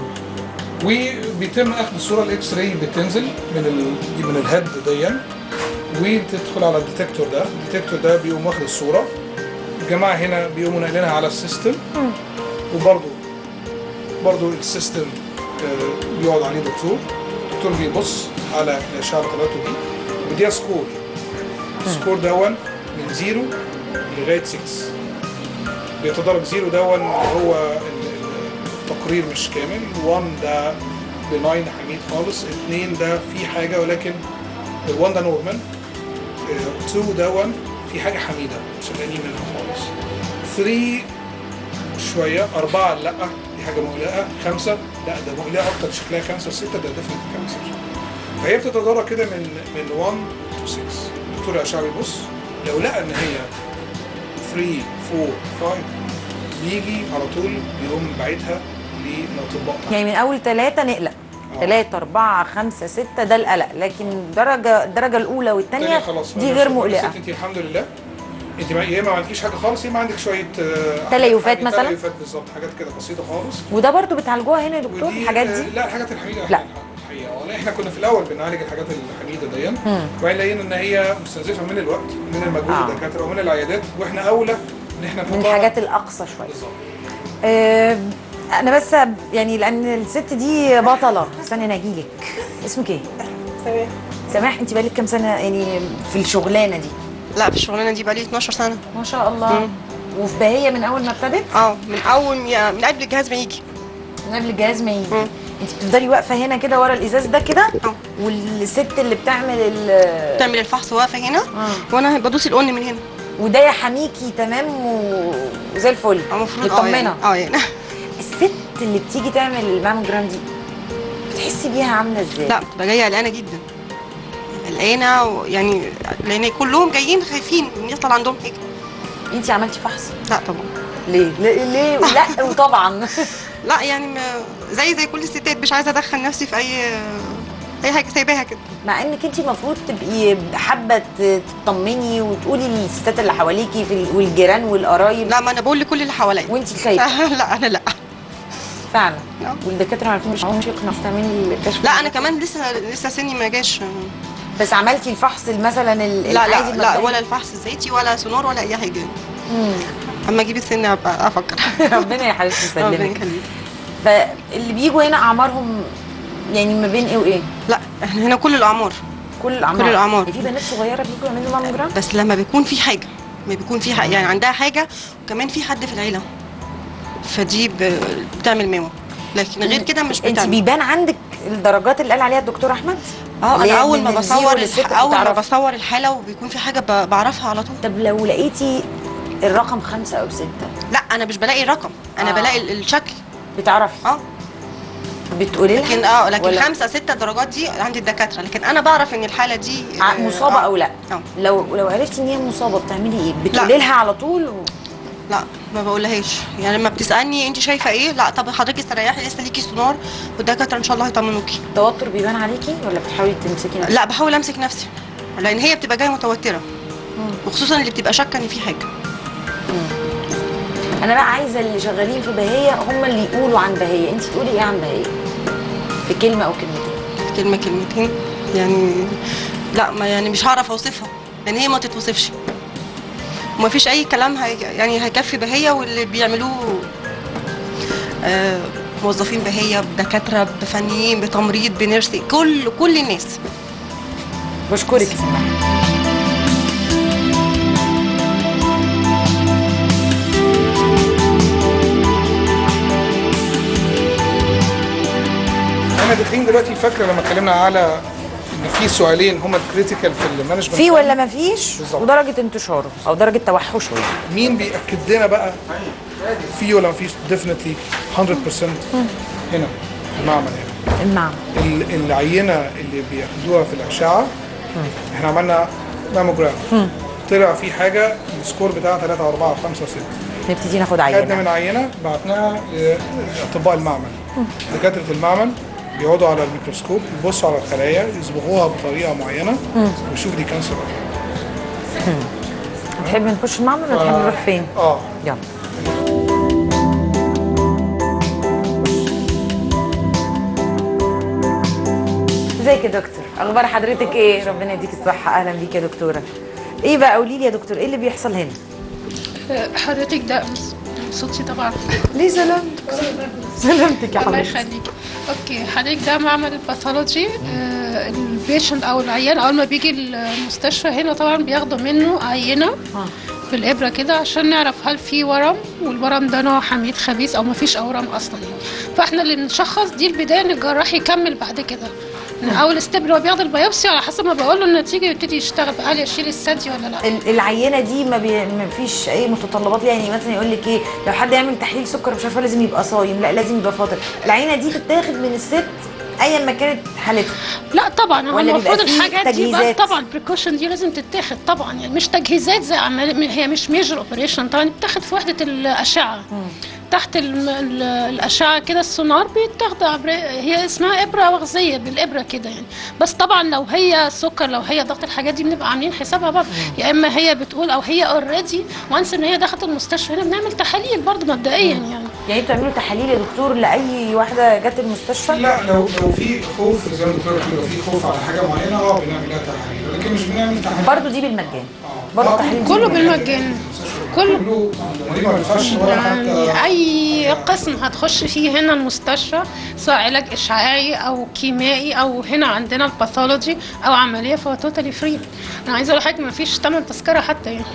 وبيتم اخذ الصوره الاكس راي بتنزل من ال... دي من الهيد ديا وتدخل على الديتكتور ده الديتكتور ده بيقوم واخد الصوره الجماعه هنا بيقوموا ناقلينها على السيستم وبرضه برضه السيستم آه، بيقعد عليه دكتور الدكتور بيبص على الاشعه بتاعته دي وبيديها سكور السكور دون من زيرو لغايه 6 بيتدرج زيرو دون هو ال- ال- التقرير مش كامل 1 ده بناين حميد خالص 2 ده في حاجه ولكن ال 1 ده نورمال 2 دون في حاجه حميده مش قلقانين منها خالص 3 شويه أربعة لا دي دي حاجه مقلقه خمسه لا ده مقلقه اكتر شكلها خمسه سته ده ديفنت كانسر فهي بتتدرج كده من من 1 تو 6 دكتور الاشعه بيبص لو لقى ان هي 3 4 5 بيجي على طول بيقوم باعتها للاطباء يعني من اول ثلاثة نقلق آه. ثلاثة أربعة خمسة ستة ده القلق لكن الدرجة الدرجة الأولى والثانية التانية خلاص دي مالهاش- غير بس مقلقة انت الحمد لله انت ما- يا اما ما عندكيش حاجه خالص يا اما عندك شويه آه، تليفات حاجات- مثلا؟ تليفات بالظبط حاجات كده بسيطه خالص وده برضو بتعالجوها هنا يا دكتور ودي الحاجات آه، دي لا الحاجات الحميده لا. لا الحقيقه والله احنا كنا في الاول بنعالج الحاجات الحميده دي وبعدين لقينا ان هي مستنزفه من الوقت من المجهود آه. الدكاتره ومن العيادات واحنا اولى ان احنا من نحطها- الحاجات الأقصى شوية بالظبط آه، أنا بس يعني لأن الست دي بطلة استني أنا أجيلك اسمك إيه؟ سماح سماح أنت بقالك كام سنة يعني في الشغلانة دي؟ لا في الشغلانه دي بقالي 12 سنه ما شاء الله وفي بهية من أول ما ابتدت اه من اول ما- من قبل الجهاز ما يجي من قبل الجهاز ما يجي مم. انت بتفضلي واقفه هنا كده ورا الازاز ده كده اه. والست اللي بتعمل ال تعمل الفحص واقفه هنا اه. وانا بدوس القن من هنا وده يحميكي تمام و- وزي الفل المفروض اه يعني مطمنه اه يعني الست اللي بتيجي تعمل الماموجرام دي بتحسي بيها عامله ازاي؟ لا بتبقى جايه قلقانه جدا قلقانه و- يعني لان كلهم جايين خايفين ان يطلع عندهم حاجه انت عملتي فحص لا طبعا ليه؟ ليه؟ ليه؟ لا وطبعا لا يعني ما زي زي كل الستات مش عايزه ادخل نفسي في اي اي حاجه سايباها كده مع انك انت المفروض تبقي حابه ت- تطمني وتقولي للستات اللي حواليكي في ال- والجيران والقرايب لا ما انا بقول لكل اللي حواليا وانت خايفه لا انا لا فعلا لا. والدكاتره عارفين مش معاهم يقنعوا تعملي الكشف لا انا كمان لسه لسه سني ما جاش بس عملتي الفحص مثلا ال- لا العادي لا لا المبدئي؟ ولا الفحص الزيتي ولا سونار ولا اي حاجه مم. اما اجيب السن ابقى افكر ربنا يا حبيبتي ربنا يسلمك يخليك فاللي بيجوا هنا اعمارهم يعني ما بين ايه وايه؟ لا احنا هنا كل الاعمار كل الاعمار كل الأعمار. في بنات صغيره بيجوا يعملوا ماموجرام بس لما بيكون في حاجه ما بيكون في حاجة يعني عندها حاجه وكمان في حد في العيله فدي ب- بتعمل ميمو لكن غير كده مش انت بتعمل بيبان عندك الدرجات اللي قال عليها الدكتور احمد؟ اه اللي انا هي اول من ما الزيرو بصور للستة الح... اول ما بتعرفي. بصور الحاله وبيكون في حاجه ب... بعرفها على طول طب لو لقيتي الرقم خمسة أو ستة لا انا مش بلاقي الرقم انا آه. آه. بلاقي ال- الشكل بتعرفي اه بتقولي لها لكن اه لكن ولا خمسه سته درجات دي عند الدكاتره لكن انا بعرف ان الحاله دي ع- آه، مصابة آه. أو لا اه لو لو عرفتي إن هي مصابة بتعملي إيه؟ بتقولي لها على طول و... لا ما بقولهاش يعني لما بتسالني انت شايفه ايه لا طب حضرتك استريحي لسه ليكي سونار والدكاتره ان شاء الله هيطمنوكي التوتر بيبان عليكي ولا بتحاولي تمسكي نفسك؟ لا بحاول امسك نفسي لان هي بتبقى جايه متوتره وخصوصا اللي بتبقى شاكه ان في حاجه انا بقى عايزه اللي شغالين في بهيه هم اللي يقولوا عن بهيه انت تقولي ايه عن بهيه في كلمه او كلمتين كلمه كلمتين يعني لا ما يعني مش هعرف اوصفها لان هي ما تتوصفش وما فيش اي كلام هي يعني هيكفي بهيه واللي بيعملوه آه موظفين بهيه بدكاتره بفنيين بتمريض بنيرسي كل كل الناس بشكرك يا سماح احنا داخلين دلوقتي فاكره لما اتكلمنا على ان في سؤالين هما الكريتيكال في المانجمنت في ولا ما فيش بالظبط. ودرجه انتشاره او درجه توحشه يعني مين بيأكد لنا بقى في ولا ما فيش ديفنتلي 100% هنا في المعمل هنا المعمل ال- العينه اللي بياخدوها في الاشعه احنا عملنا ماموجرام طلع في حاجه السكور بتاعها 3 4 5 6 نبتدي ناخد خدنا عينه من عينه بعتناها لاطباء المعمل دكاتره المعمل بيقعدوا على الميكروسكوب يبصوا على الخلايا يصبغوها بطريقه معينه ويشوفوا دي كانسر ولا لا. نحب نخش المعمل ولا نحب نروح فين؟ اه يلا ازيك يا دكتور اخبار حضرتك ايه ربنا يديك الصحه اهلا بيك يا دكتوره ايه بقى قولي لي يا دكتور ايه اللي بيحصل هنا حضرتك ده صوتي طبعا ليه سلامتك سلامتك يا الله حبيبتي يخليك اوكي حضرتك ده معمل الباثولوجي آه البيشنت او العيان اول ما بيجي المستشفى هنا طبعا بياخدوا منه عينه آه. بالابره كده عشان نعرف هل في ورم والورم ده نوع حميد خبيث او ما فيش اورام اصلا يعني فاحنا اللي نشخص دي البدايه ان الجراح يكمل بعد كده اول ستيب اللي هو بياخد البيوبسي على حسب ما بقول له النتيجه يبتدي يشتغل هل يشيل الثدي ولا لا ال- العينه دي ما, بي... ما فيش اي متطلبات يعني مثلا يقول لك ايه لو حد يعمل تحليل سكر مش عارفه لازم يبقى صايم لا لازم يبقى فاطر العينه دي بتتاخد من الست ايا ما كانت حالتها لا طبعا هو ولا المفروض بيبقى فيه الحاجات دي بقى تجهيزات؟ طبعا البريكوشن دي لازم تتاخد طبعا يعني مش تجهيزات زي عمل هي مش ميجر اوبريشن طبعا بتاخد في وحده الاشعه تحت ال- ال- الاشعه كده السونار بيتاخد عبر هي اسمها ابره مغذيه بالابره كده يعني بس طبعا لو هي سكر لو هي ضغط الحاجات دي بنبقى عاملين حسابها برضه يا اما هي بتقول او هي اوريدي وانس ان هي دخلت المستشفى هنا بنعمل تحاليل برضه مبدئيا يعني يعني بتعملوا تحاليل يا دكتور لاي واحده جت المستشفى لا لو لو في خوف زي ما الدكتور بتقول لو في خوف على حاجه معينه اه بنعمل لها تحاليل لكن مش بنعمل تحاليل برضه دي بالمجان آه. برضه آه، تحاليل كله دي بالمجان كله كله المريض ما بيدفعش ولا حتى يعني اي قسم هتخش فيه هنا المستشفى سواء علاج اشعاعي او كيميائي او هنا عندنا الباثولوجي او عمليه فهو توتالي فري انا عايزه اقول لحضرتك ما فيش ثمن تذكره حتى يعني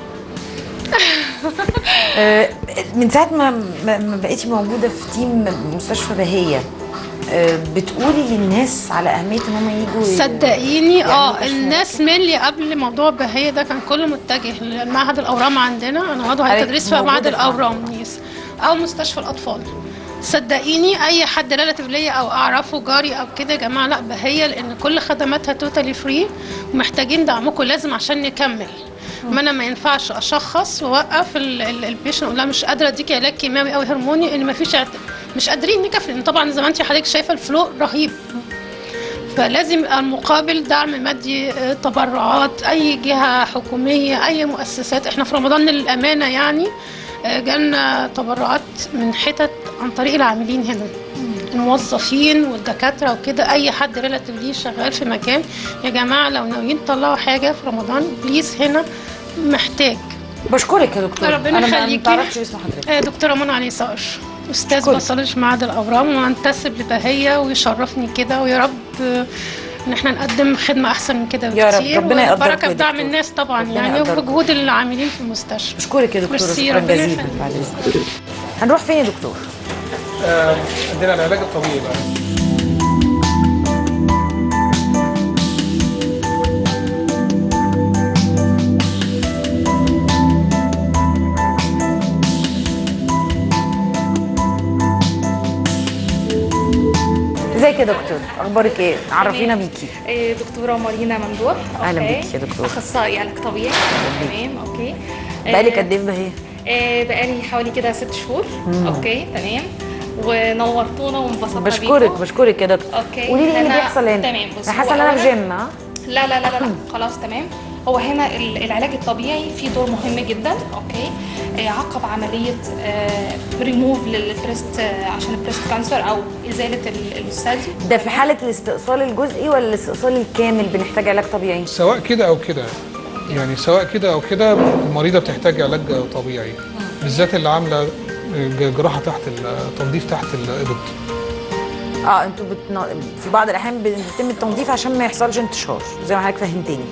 آه، من ساعه ما ما ما بقيتي موجوده في تيم مستشفى بهيه آه، بتقولي للناس على اهميه ان هم يجوا ي- صدقيني يعملوا اه كشف الناس مالي قبل موضوع بهية ده كان كله متجه لمعهد الاورام عندنا انا وضع حضرتك التدريس في موجودة معهد في معهد الاورام يس او مستشفى الاطفال صدقيني اي حد ريلاتيف ليا او اعرفه جاري او كده يا جماعه لا بهية لان كل خدماتها توتالي فري ومحتاجين دعمكم لازم عشان نكمل ما انا ما ينفعش اشخص واوقف البيشنت اقول لها مش قادره اديكي علاج كيماوي او هرموني ان ما فيش مش قادرين نكفي لان طبعا زي ما انت حضرتك شايفه الفلو رهيب فلازم يبقى المقابل دعم مادي آه، تبرعات اي جهه حكوميه اي مؤسسات احنا في رمضان للامانه يعني آه، جالنا تبرعات من حتت عن طريق العاملين هنا الموظفين والدكاتره وكده اي حد ريلاتيف ليه شغال في مكان يا جماعه لو ناويين تطلعوا حاجه في رمضان بليز هنا محتاج بشكرك يا دكتور ربنا انا ما- ما يخليكي. تعرفش اسم حضرتك آه، دكتورة منى علي صقر استاذ أشكرك. بصلج معهد الاورام وانتسب لبهيه ويشرفني كده ويا رب آه، ان احنا نقدم خدمه احسن من كده يا رب. بكتير ربنا يقدرك وبركه يا في دعم دكتور. الناس طبعا ربنا يعني يقدرك. وبجهود العاملين في المستشفى بشكرك يا دكتور ميرسي، شكرا ربنا جزيلا يخليك. بعد اذنك هنروح فين يا دكتور؟ آه، عندنا العلاج الطبيعي بقى ازيك يا دكتور؟ اخبارك ايه؟ عرفينا بيكي إيه، دكتورة مارينا ممدوح أهلا أوكي. بيك يا دكتورة. أخصائي علاج طبيعي تمام أوكي بقالك إيه، قد ايه في بهيه؟ إيه، بقالي حوالي كده ست شهور أوكي تمام ونورتونا وانبسطنا بشكرك بيكم. بشكرك يا دكتور أوكي، قولي لي ايه اللي أنا- بيحصل هنا؟ تمام، بص، انا حاسه هو ان انا في أولاً- جيم ها؟ لا لا لا لا, لا. خلاص تمام هو هنا ال- العلاج الطبيعي فيه دور مهم جدا اوكي آه، عقب عمليه ريموف للبريست آه، عشان البريست كانسر او ازاله ال- الثدي ده في حاله الاستئصال الجزئي ولا الاستئصال الكامل بنحتاج علاج طبيعي؟ سواء كده او كده يعني سواء كده او كده المريضه بتحتاج علاج طبيعي بالذات اللي عامله ج- جراحه تحت التنظيف تحت الابط اه انتوا بتن... في بعض الاحيان بيتم التنظيف عشان ما يحصلش انتشار زي ما حضرتك فهمتني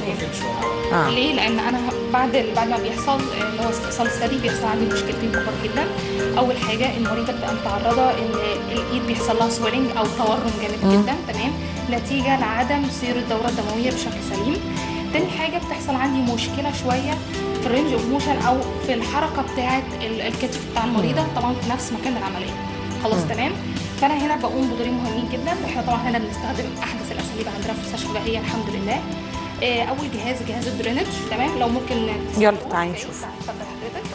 اه ليه؟ لان انا بعد بعد ما بيحصل آه، اللي هو استئصال الثدي بيحصل عندي مشكلتين كبار جدا اول حاجه المريضه بتبقى متعرضه ان الايد بيحصل لها سويلنج او تورم جامد جدا تمام نتيجه لعدم سير الدوره الدمويه بشكل سليم تاني حاجه بتحصل عندي مشكله شويه في الرينج اوف موشن او في الحركه بتاعه ال- الكتف بتاع المريضه طبعا في نفس مكان العمليه خلاص تمام فانا هنا بقوم بدورين مهمين جدا واحنا طبعا هنا بنستخدم احدث الاساليب عندنا في مستشفى بهيه الحمد لله آه، اول جهاز جهاز الدرينج تمام لو ممكن يلا تعالي نشوف. اتفضل حضرتك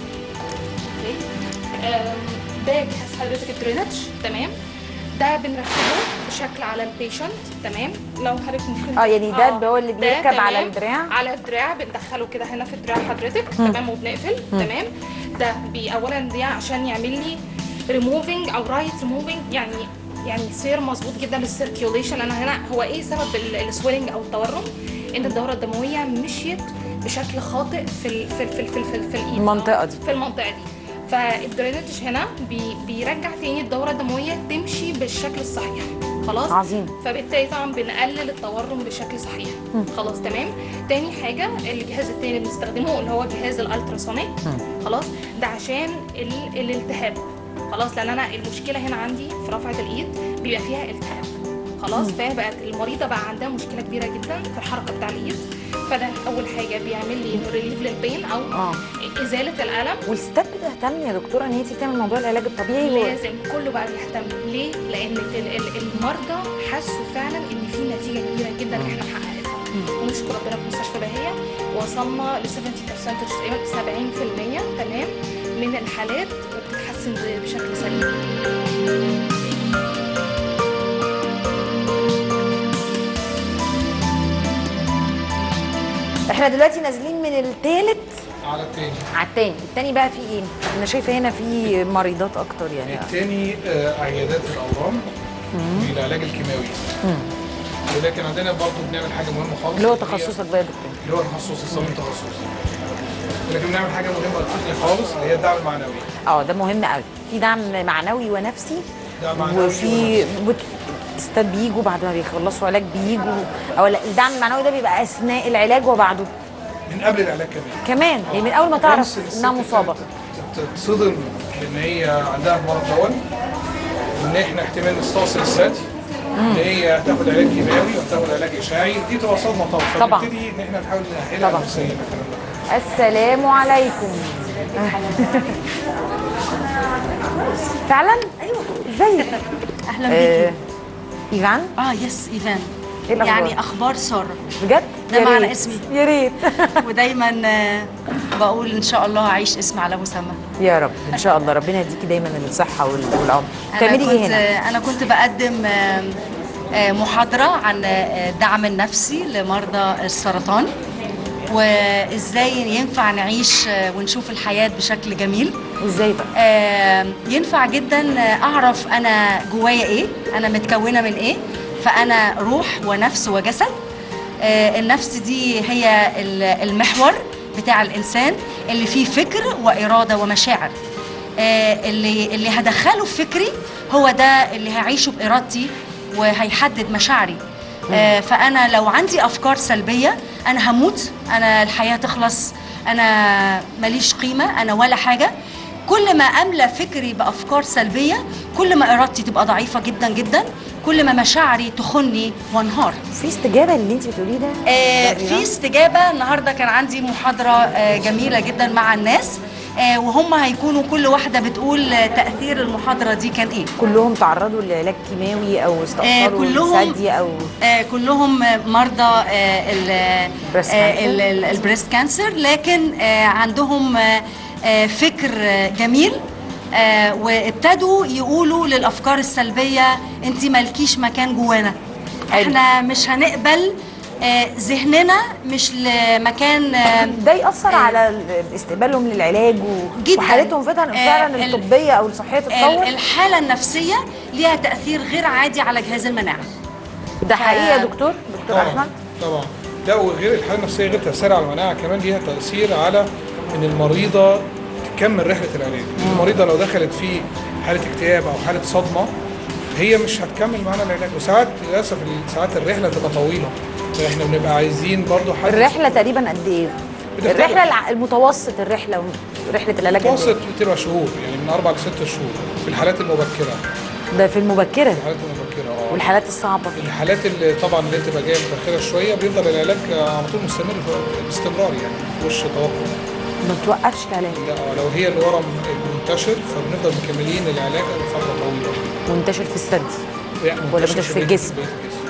أوكي. آم، ده جهاز حضرتك الدرينج تمام ده بنركبه بشكل على البيشنت تمام لو حضرتك ممكن اه يعني ده هو اللي ده بيركب على تمام. الدراع؟ على الدراع بندخله كده هنا في دراع حضرتك تمام وبنقفل تمام ده بي اولا دي عشان يعمل لي ريموفينج او رايت ريموفينج يعني يعني سير مظبوط جدا للسيركيوليشن انا هنا هو ايه سبب السويلنج او التورم ان الدوره الدمويه مشيت بشكل خاطئ في ال في ال في ال في, ال في, ال في الايد المنطقة دي. في المنطقه دي فالدرينج هنا بي بيرجع تاني الدوره الدمويه تمشي بالشكل الصحيح خلاص عظيم. فبالتالي طبعا بنقلل التورم بشكل صحيح خلاص تمام تاني حاجه الجهاز التاني اللي بنستخدمه اللي هو جهاز الالتراسونيك خلاص ده عشان ال- الالتهاب خلاص لان انا المشكله هنا عندي في رفعه الايد بيبقى فيها التهاب خلاص فبقت المريضه بقى عندها مشكله كبيره جدا في الحركه بتاع الايد فده اول حاجه بيعمل لي ريليف للبين او اه ازاله الالم والستات بتهتم يا دكتوره ان هي تيجي تعمل موضوع العلاج الطبيعي و... لازم كله بقى بيهتم ليه؟ لان ال- ال- المرضى حسوا فعلا ان في نتيجه كبيره جدا احنا حققناها ونشكر ربنا في مستشفى بهيه وصلنا ل 70% تقريبا 70% تمام من الحالات وبتتحسن ب- بشكل سريع احنا دلوقتي نازلين من الثالث على التاني على الثاني الثاني بقى فيه ايه انا شايفه هنا في مريضات اكتر يعني التاني آه، عيادات الاورام والعلاج الكيماوي ولكن عندنا برضه بنعمل حاجه مهمه خالص اللي هو هي- تخصصك بقى يا دكتور اللي هو تخصص الصميم تخصصي ولكن بنعمل حاجه مهمه تقني خالص اللي هي الدعم المعنوي اه ده مهم قوي في دعم معنوي ونفسي دعم معنوي وفي بت... ستات بيجوا بعد ما بيخلصوا علاج بيجوا او لا الدعم المعنوي ده بيبقى اثناء العلاج وبعده من قبل العلاج كمان كمان يعني من اول ما تعرف once الست انها مصابه تت- تتصدم ان هي عندها المرض دون وان احنا احتمال نستأصل الثدي ان هي هتاخد علاج كيماوي وهتاخد علاج اشعاعي دي تبقى صدمه طبعا طبعا. فبنبتدي ان احنا نحاول نأهلها طبعا. نفسيا الكلام ده السلام عليكم فعلا ايوه ازيك اهلا آه بيكي ايفان اه يس ايفان ايه الاخبار يعني اخبار ساره بجد ده يا معنى ريت. اسمي. يا ريت ودايما آه، بقول ان شاء الله هعيش اسم على مسمى يا رب ان شاء الله ربنا يديكي دايما الصحه وال- والعمر انا بتعملي كنت ايه هنا انا كنت بقدم آه، آه، محاضره عن آه، الدعم النفسي لمرضى السرطان وازاي ينفع نعيش آه، ونشوف الحياه بشكل جميل ازاي بقى آه، ينفع جدا آه، اعرف انا جوايا ايه انا متكونه من ايه فانا روح ونفس وجسد آه، النفس دي هي ال- المحور بتاع الانسان اللي فيه فكر واراده ومشاعر آه، اللي اللي هدخله في فكري هو ده اللي هعيشه بارادتي وهيحدد مشاعري آه، فانا لو عندي افكار سلبيه انا هموت انا الحياه تخلص انا ماليش قيمه انا ولا حاجه كل ما املى فكري بافكار سلبيه كل ما ارادتي تبقى ضعيفه جدا جدا كل ما مشاعري تخني وانهار في استجابه اللي انت بتقوليه ده آه، ده في إيران؟ استجابه النهارده كان عندي محاضره آه، جميله جدا مع الناس آه، وهم هيكونوا كل واحده بتقول آه، تاثير المحاضره دي كان ايه كلهم تعرضوا لعلاج كيماوي او استأصلوا كلهم- ثدي او آه، كلهم آه، مرضى آه، ال- Breast آه، cancer. ال- ال- البريست كانسر لكن آه، عندهم آه، آه، فكر آه، جميل آه، وابتدوا يقولوا للافكار السلبيه انت مالكيش مكان جوانا حلو. احنا مش هنقبل آه، ذهننا مش لمكان آه، ده ياثر على ال- استقبالهم للعلاج و... جداً. وحالتهم فعلا آه، فعلا ال- الطبيه او الصحيه ال- تتطور الحاله النفسيه ليها تاثير غير عادي على جهاز المناعه ده حقيقي يا دكتور دكتور طبعا احمد طبعا لا وغير الحاله النفسيه غير تاثيرها على المناعه كمان ليها تاثير على ان المريضه تكمل رحله العلاج المريضه لو دخلت في حاله اكتئاب او حاله صدمه هي مش هتكمل معانا العلاج وساعات للاسف ساعات الرحله تبقى طويله احنا بنبقى عايزين برضو حد الرحله تقريبا قد ايه بتختلف. الرحله الع- المتوسط الرحله رحله العلاج قد متوسط إيه؟ بتبقى شهور يعني من اربع لست شهور في الحالات المبكره ده في المبكره الحالات المبكره اه والحالات الصعبه الحالات اللي طبعا اللي بتبقى جايه متاخره شويه بيفضل العلاج على طول مستمر باستمرار يعني مفيهوش توقف ما توقفش العلاج لا لو هي الورم منتشر فبنفضل مكملين العلاج لفتره طويله منتشر في الثدي يعني ولا منتشر في بقية- الجسم؟ بقية الجسم.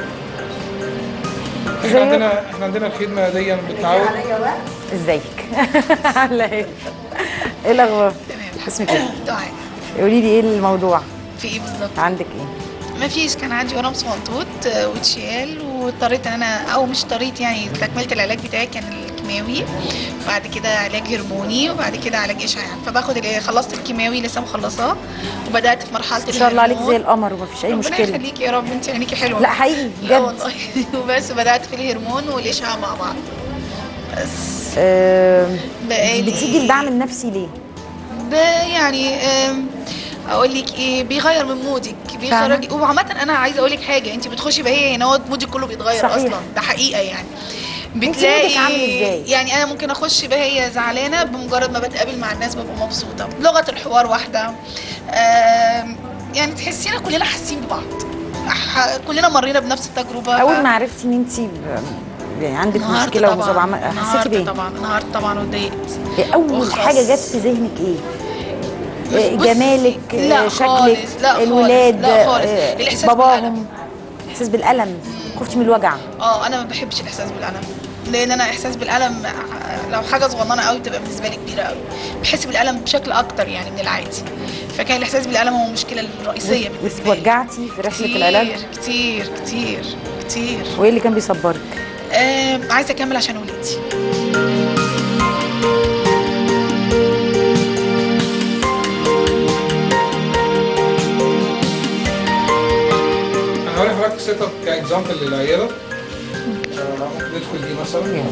زي- احنا عندنا احنا عندنا الخدمه دي بالتعاون ازيك عامله ايه ايه الاخبار اسمك ايه دعاء قولي لي ايه الموضوع في ايه بالظبط عندك ايه ما فيش كان عندي ورم صغنطوط آه، واتشال واضطريت ان انا او مش اضطريت يعني تكمله العلاج بتاعي كان الكيماوي بعد كده علاج هرموني وبعد كده علاج اشعاع فباخد ال- خلصت الكيماوي لسه مخلصاه وبدات في مرحله ان شاء الله عليك زي الهرمون. القمر ومفيش اي ربنا مشكله يخليكي يا رب انت عينيكي حلوه لا حقيقي لا بجد والله وبس بدات في الهرمون والاشعاع مع بعض بس آه بقالي بتيجي الدعم النفسي ليه ب- يعني آم، اقول لك ايه بيغير من مودك فعلا. بيخرج وعامه انا عايزه اقول لك حاجه انت بتخشي بهي هنا هو مودك كله بيتغير صحيح. اصلا ده حقيقه يعني مودك عامل إزاي؟ يعني انا ممكن اخش بهي زعلانه بمجرد ما بتقابل مع الناس ببقى مبسوطه لغه الحوار واحده آم، يعني تحسينا كلنا حاسين ببعض ح- كلنا مرينا بنفس التجربه اول ف- ما عرفتي ان انت يعني عندك انهارت مشكله طبعاً، ومصاب عمل حسيتي انهارت بايه؟ طبعا انهارت طبعا واتضايقت إيه اول وخلاص. حاجه جت في ذهنك ايه؟ إيه بصي، جمالك لا إيه شكلك خالص، لا خالص، الولاد لا خالص. إيه الإحساس باباهم بالألم. احساس بالالم خفتي من الوجع اه انا ما بحبش الاحساس بالالم لان انا احساس بالالم ع- لو حاجه صغننه قوي بتبقى بالنسبه لي كبيره قوي بحس بالالم بشكل اكتر يعني من العادي فكان الاحساس بالالم هو المشكله الرئيسيه بالنسبه لي واتوجعتي في رحله كتير العلاج كتير كتير كتير وايه اللي كان بيصبرك؟ آه عايزه اكمل عشان ولادي انا هوري حضرتك سيت اب كاكزامبل للعياده آه، ممكن ندخل دي مثلا في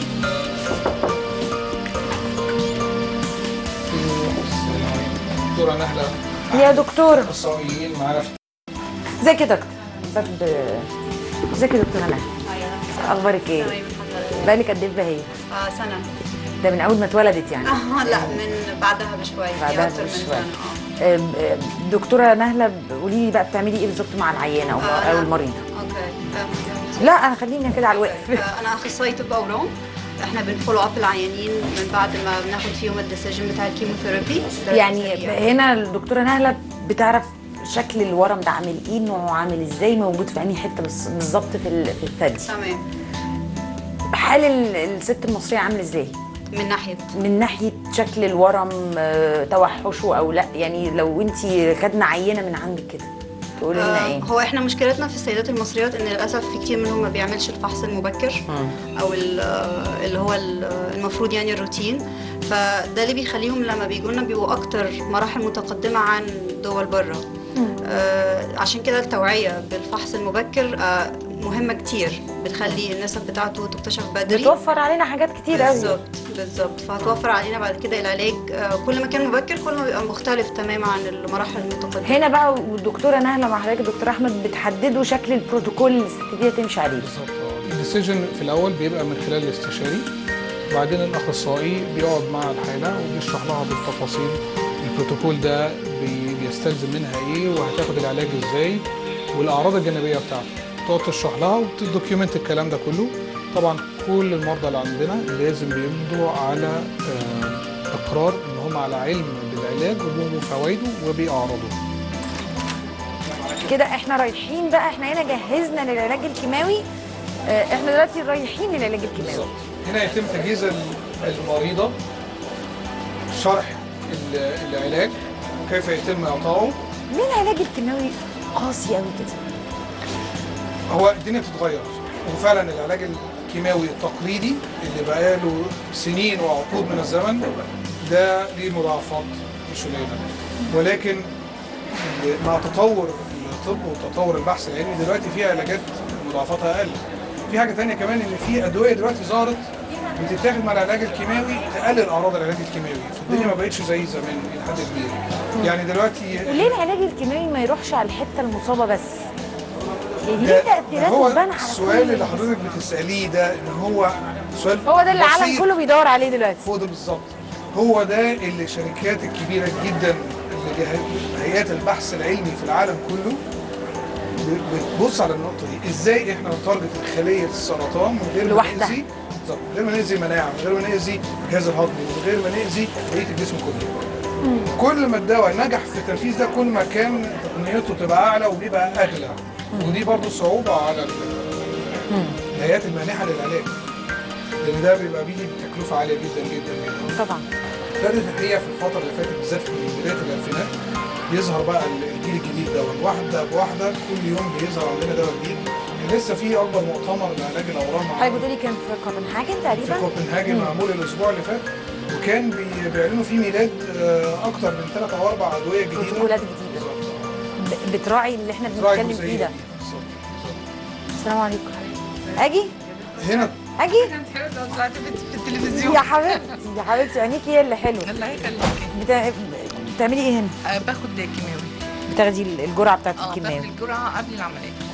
دكتوره نهله يا دكتور اخصائيين معانا في ازيك يا دكتور باب ازيك يا دكتور انا اخبارك ايه؟ بقالك قد ايه في بهيه؟ آه سنة ده من اول ما اتولدت يعني اه لا من بعدها بشوي في بعدها أكتر من بشوي. سنة اه أم، أم، دكتوره نهله قولي لي بقى بتعملي ايه بالظبط مع العيانه او آه، او لا. المريض اوكي لا انا خليني كده على الواقف آه، انا اخصائي طب اورام احنا بنفولو اب العيانين من بعد ما بناخد فيهم الديسيجن بتاع الكيموثيرابي يعني هنا الدكتوره نهله بتعرف شكل الورم ده عامل ايه نوعه عامل ازاي موجود في انهي حته بس- بالظبط في ال- في الثدي تمام حال ال- الست المصريه عامل ازاي من ناحية من ناحيه شكل الورم آه، توحشه او لا يعني لو انت خدنا عينه من عندك كده تقولي لنا آه، ايه هو احنا مشكلتنا في السيدات المصريات ان للاسف في كتير منهم ما بيعملش الفحص المبكر او ال- آه، اللي هو ال- المفروض يعني الروتين فده اللي بيخليهم لما بيجوا لنا بيبقوا اكتر مراحل متقدمه عن دول بره آه عشان كده التوعيه بالفحص المبكر آه مهمه كتير بتخلي النسب بتاعته تكتشف بدري بتوفر علينا حاجات كتير قوي بالظبط بالظبط فهتوفر علينا بعد كده العلاج آه كل ما كان مبكر كل ما بيبقى مختلف تماما عن المراحل المتقدمه هنا بقى والدكتوره نهله مع حضرتك الدكتور احمد بتحددوا شكل البروتوكول اللي الست دي تمشي عليه بالظبط اه الديسيجن في الاول بيبقى من خلال الاستشاري بعدين الاخصائي بيقعد مع الحاله وبيشرح لها بالتفاصيل البروتوكول ده بي- بيستلزم منها ايه وهتاخد العلاج ازاي والاعراض الجانبيه بتاعته تقعد تشرح لها وتدوكيومنت الكلام ده كله طبعا كل المرضى اللي عندنا لازم بيمضوا على آه، اقرار ان هم على علم بالعلاج وبفوائده وباعراضه كده احنا رايحين بقى احنا هنا جهزنا للعلاج الكيماوي آه، احنا دلوقتي رايحين للعلاج الكيماوي بالظبط هنا يتم تجهيز ال- المريضة شرح ال- العلاج كيف يتم إعطائه ليه العلاج الكيماوي قاسي قوي كده هو الدنيا بتتغير وفعلا العلاج الكيماوي التقليدي اللي بقاله سنين وعقود من الزمن ده ليه مضاعفات مش قليلة ولكن مع تطور الطب وتطور البحث العلمي دلوقتي في علاجات مضاعفاتها اقل في حاجه تانية كمان ان في ادويه دلوقتي ظهرت بتتاخد مع العلاج الكيماوي تقلل اعراض العلاج الكيماوي فالدنيا ما بقتش زي زمان الى حد كبير يعني دلوقتي وليه العلاج الكيماوي ما يروحش على الحته المصابه بس يعني ليه ده تاثيراته هو تبان على السؤال كل اللي حضرتك بتساليه ده ان هو سؤال هو ده اللي العالم بسيط. كله بيدور عليه دلوقتي هو ده بالظبط هو ده اللي الشركات الكبيره جدا اللي جه- هيئات البحث العلمي في العالم كله ب- بتبص على النقطه دي ازاي احنا نتارجت خليه السرطان من غير ما لوحدها. ناذي بالظبط من غير ما ناذي مناعه من غير ما ناذي الجهاز الهضمي من غير ما ناذي بقيه الجسم كله كل ما الدواء نجح في التنفيذ ده كل ما كان تقنيته تبقى اعلى وبيبقى اغلى ودي برضو صعوبه على ال- الهيئات المانحه للعلاج لان ده بيبقى بيجي بتكلفه عاليه جدا جدا جدا طبعا ابتدت الحقيقه في الفتره اللي فاتت بالذات في بدايه الالفينات يظهر بقى الجيل الجديد ده واحده بواحده كل يوم بيظهر عندنا دواء جديد كان لسه في اكبر مؤتمر لعلاج الاورام حضرتك بتقولي كان في كوبنهاجن في تقريبا كوبنهاجن معمول الاسبوع اللي فات وكان بي- بيعلنوا فيه ميلاد آه، اكتر من ثلاث او اربع ادويه جديده بروتوكولات جديده بالظبط ب- بتراعي اللي احنا راعي بنتكلم فيه جزئية ده دي. بالظبط بالظبط. السلام عليكم اجي هنا اجي طلعت في التلفزيون يا حبيبتي يا حبيبتي عينيكي هي اللي حلوه الله يخليك بتا... بتعملي ايه هنا آه، باخد كيماوي بتاخدي الجرعه بتاعت اه باخد الكيماوي الجرعه قبل العمليه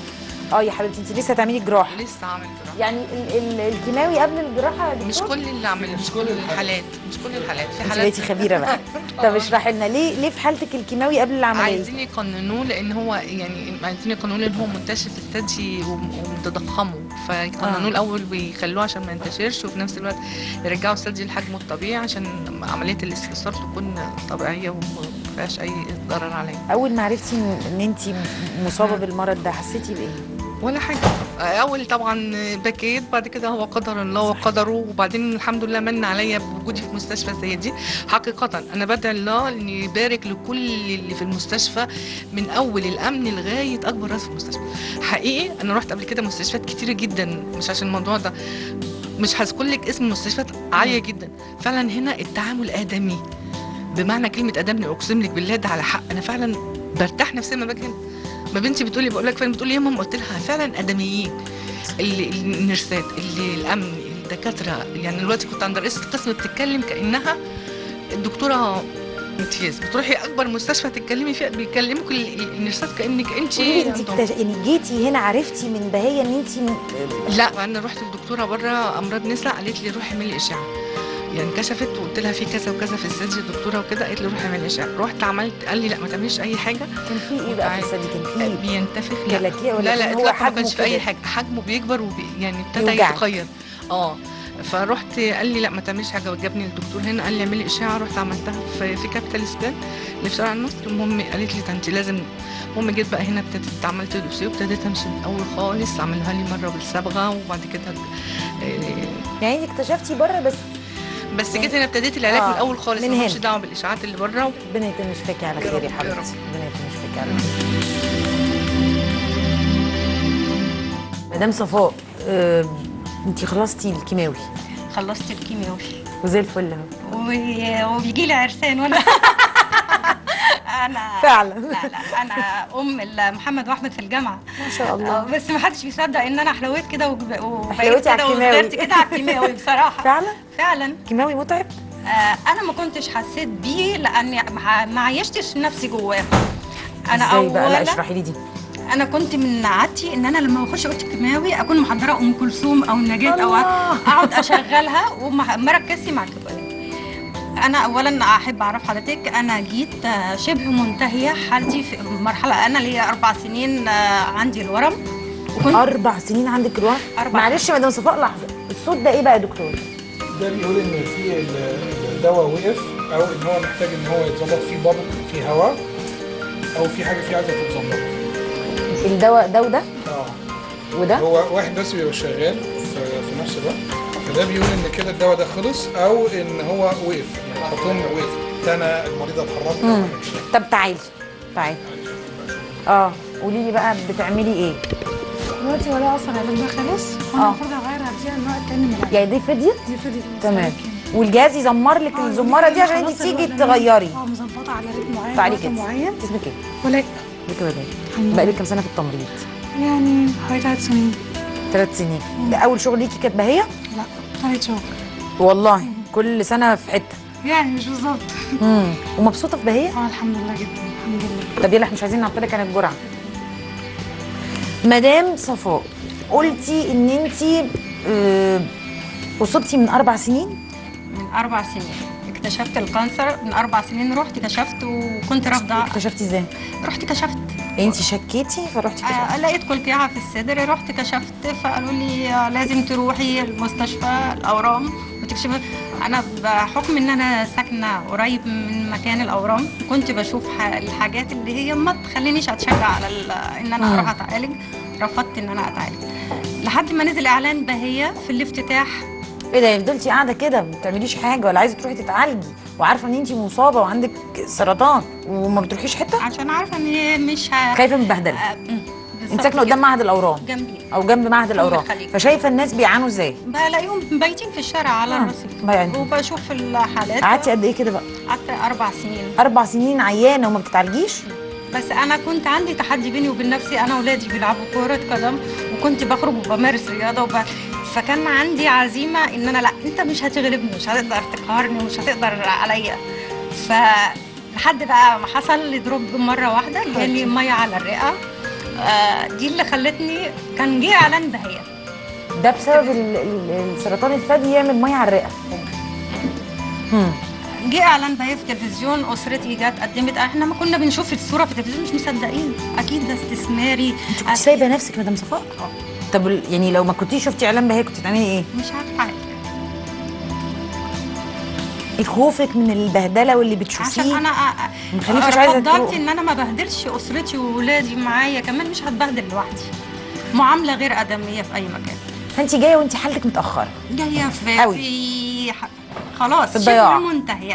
اه يا حبيبتي انت لسه هتعملي جراحه لسه عامل جراحه يعني ال ال الكيماوي قبل الجراحه يا مش دكتور؟ كل اللي عمل مش كل الحالات مش كل الحالات في انت حالات بقيتي خبيره بقى طب اشرحي لنا ليه ليه في حالتك الكيماوي قبل العمليه عايزين يقننوه لان هو يعني عايزين يقننوه لان هو منتشر في الثدي وم- ومتضخمه فيقننوه آه. الاول ويخلوه عشان ما ينتشرش وفي نفس الوقت يرجعوا الثدي لحجمه الطبيعي عشان عمليه الاستئصال تكون طبيعيه وما فيهاش اي ضرر عليه اول ما عرفتي ان إن انت مصابه بالمرض ده حسيتي بايه ولا حاجه اول طبعا بكيت بعد كده هو قدر الله وقدره وبعدين الحمد لله من عليا بوجودي في مستشفى زي دي حقيقه انا بدعي الله ان يبارك لكل اللي في المستشفى من اول الامن لغايه اكبر راس في المستشفى حقيقي انا رحت قبل كده مستشفيات كتيره جدا مش عشان الموضوع ده مش هذكر لك اسم المستشفيات عاليه جدا فعلا هنا التعامل ادمي بمعنى كلمه ادمي اقسم لك بالله ده على حق انا فعلا برتاح نفسيا لما باجي هنا ما بنتي بتقولي بقول لك فين بتقولي يا ماما قلت لها فعلا ادميين اللي النرسات اللي الامن الدكاتره يعني دلوقتي كنت عند رئيسه القسم بتتكلم كانها الدكتوره امتياز بتروحي اكبر مستشفى تتكلمي فيها بيكلموك ال- ال- النرسات كانك انت قولي لي انت اكتش... يعني جيتي هنا عرفتي من بهيه ان انت لا انا رحت لدكتوره بره امراض نساء قالت لي روحي اعملي اشعه يعني كشفت وقلت لها في كذا وكذا في الثدي الدكتوره وكده قالت لي روحي اعملي اشعه رحت عملت قال لي لا ما تعمليش اي حاجه كان في ايه بقى في الثدي كان في بينتفخ لا جلاكيع ولا لا لا كان هو اطلاقا ما حجمه كانش في اي كده؟ حاجه حجمه بيكبر وبي يعني ابتدى يوجعك. يتغير اه فرحت قال لي لا ما تعمليش حاجه وجابني الدكتور هنا قال لي اعملي اشعه رحت عملتها في في كابيتال سكان اللي في شارع النصر المهم قالت لي ده انت لازم المهم جيت بقى هنا ابتديت عملت دوسيه وابتديت امشي من الاول خالص عملها لي مره بالصبغه وبعد كده آه، يعني انت اكتشفتي بره بس بس جيت هنا ابتديت العلاج آه، من الاول خالص من ما لهمش هنا. دعوه بالاشاعات اللي بره ربنا يتم شفاكي على خير يا حبيبتي ربنا يتم شفاكي على خير مدام صفاء آه، انت خلصتي الكيماوي خلصت الكيمياوي وزي الفل اهو و- وبيجي لي عرسان وانا انا فعلا. لا لا انا ام ال- محمد واحمد في الجامعه ما شاء الله. آه، بس ما حدش بيصدق ان انا حلويت كده وب- وبقيت حلويتي على كده الكيماوي. وصغرت كده على الكيماوي بصراحه فعلا فعلا كيماوي متعب آه انا ما كنتش حسيت بيه لاني ما ما عيشتش نفسي جواه انا ازاي بقى لا اولا اشرحي لي دي انا كنت من عادتي ان انا لما بخش اوضه الكيماوي اكون محضره ام كلثوم او نجاة او اقعد اشغلها وما ركزتش مع الكيماوي انا اولا احب اعرف حضرتك انا جيت آه، شبه منتهيه حالتي في مرحله انا ليا اربع سنين آه، عندي الورم وكنت اربع سنين عندك الورم أربع. معلش يا مدام صفاء لحظه الصوت ده ايه بقى يا دكتور ده بيقول ان في ال- الدواء وقف او ان هو محتاج ان هو يتظبط فيه بابل فيه هواء او في حاجه فيه عايزه تتظبط الدواء ده وده اه وده هو واحد بس بيبقى شغال في, في نفس الوقت فده بيقول ان كده الدواء ده خلص او ان هو وقف يعني خرطوم وقف ده انا المريضه اتحركت مم. طب تعالي تعالي اه قولي لي بقى بتعملي ايه دلوقتي ولا اصلا علاج ده خلاص وانا آه. المفروض اغير اديها النوع التاني من العلاج يعني دي فديت دي فضلت تمام والجهاز يزمر لك الزماره دي عشان انت خلاص تيجي الوقت تغيري اه مظبطه على ريت معين تعالي وقت كده معين اسمك ايه ولا بك بداية الحمد بقى لك كام سنه في التمريض يعني حوالي ثلاث سنين ثلاث سنين ده اول شغل ليكي كانت بهيه لا ثلاث شهور والله كل سنه في حته يعني مش بالظبط امم ومبسوطه في بهيه اه الحمد لله جدا الحمد لله طب يلا احنا مش عايزين نعطلك عن الجرعه مدام صفاء قلتي ان انت اصبتي من اربع سنين من اربع سنين اكتشفت الكانسر من اربع سنين رحت كشفت وكنت رافضه اكتشفتي ازاي؟ رحت كشفت انت شكيتي فرحتي كشفتي آه لقيت كلكعه في الصدر رحت كشفت فقالوا لي آه، لازم تروحي المستشفى الاورام وتكشفي انا بحكم ان انا ساكنه قريب من مكان الاورام كنت بشوف ح- الحاجات اللي هي ما تخلينيش اتشجع على ال- ان انا مم. اروح اتعالج رفضت ان انا اتعالج لحد ما نزل اعلان بهيه في الافتتاح ايه ده فضلتي قاعده كده ما بتعمليش حاجه ولا عايزه تروحي تتعالجي وعارفه ان انت مصابه وعندك سرطان وما بتروحيش حته عشان عارفه ان هي مش ه... خايفه من البهدله انت ساكنه قدام معهد الاورام جنبي او جنب معهد الاورام الخليج. فشايفه الناس بيعانوا ازاي بلاقيهم بايتين في الشارع على آه، الرصيف بايعين. وبشوف الحالات قعدتي قد ايه كده بقى قعدت اربع سنين اربع سنين عيانه وما بتتعالجيش بس انا كنت عندي تحدي بيني وبين نفسي انا واولادي بيلعبوا كره قدم وكنت بخرج وبمارس رياضه وب... فكان عندي عزيمه ان انا لا انت مش هتغلبني مش هتقدر تقهرني ومش هتقدر عليا ف لحد بقى ما حصل لي دروب مره واحده جالي ميه على الرئه آه دي اللي خلتني كان جه اعلان بهيه ده بسبب ال- ال- السرطان الثدي يعمل ميه على الرئه مم. جه اعلان بهيه في التلفزيون اسرتي جت قدمت احنا ما كنا بنشوف الصوره في التلفزيون مش مصدقين اكيد ده استثماري انت كنت سايبه نفسك مدام صفاء طب ال- يعني لو ما كنتيش شفتي اعلان بهيه كنت تعملي ايه؟ مش عارفه حاجه ايه خوفك من البهدله واللي عشان بتشوفيه انا مخليكي مش عايزه فضلت تروحي. ان انا ما بهدلش اسرتي وولادي معايا كمان مش هتبهدل لوحدي معامله غير ادميه في اي مكان فانت جايه وانت حالتك متاخره جايه في أوي. في ح- خلاص في الضياع. شبه منتهيه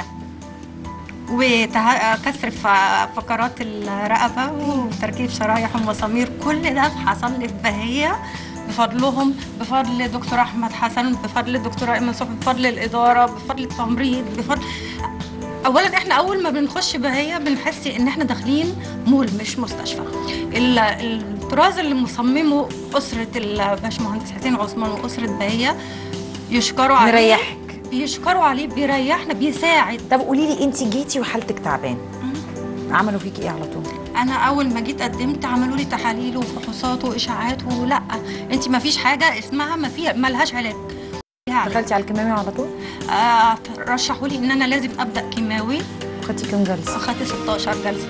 وكسر فقرات الرقبه وتركيب شرايح ومسامير كل ده حصل لي في بهيه بفضلهم بفضل دكتور احمد حسن بفضل الدكتور ايمن صبحي بفضل الاداره بفضل التمريض بفضل اولا احنا اول ما بنخش بهيه بنحس ان احنا داخلين مول مش مستشفى ال- الطراز اللي مصممه اسره الباشمهندس حسين عثمان واسره بهيه يشكروا عليه مريحك. بيشكروا عليه بيريحنا بيساعد طب قولي لي انت جيتي وحالتك تعبان عملوا فيكي ايه على طول؟ انا اول ما جيت قدمت عملوا لي تحاليل وفحوصات واشاعات ولا انت ما فيش حاجه اسمها ما في ما لهاش علاج دخلتي على الكمامه على طول؟ آه رشحوا لي ان انا لازم ابدا كيماوي خدتي كام جلسه؟ اخدت 16 جلسه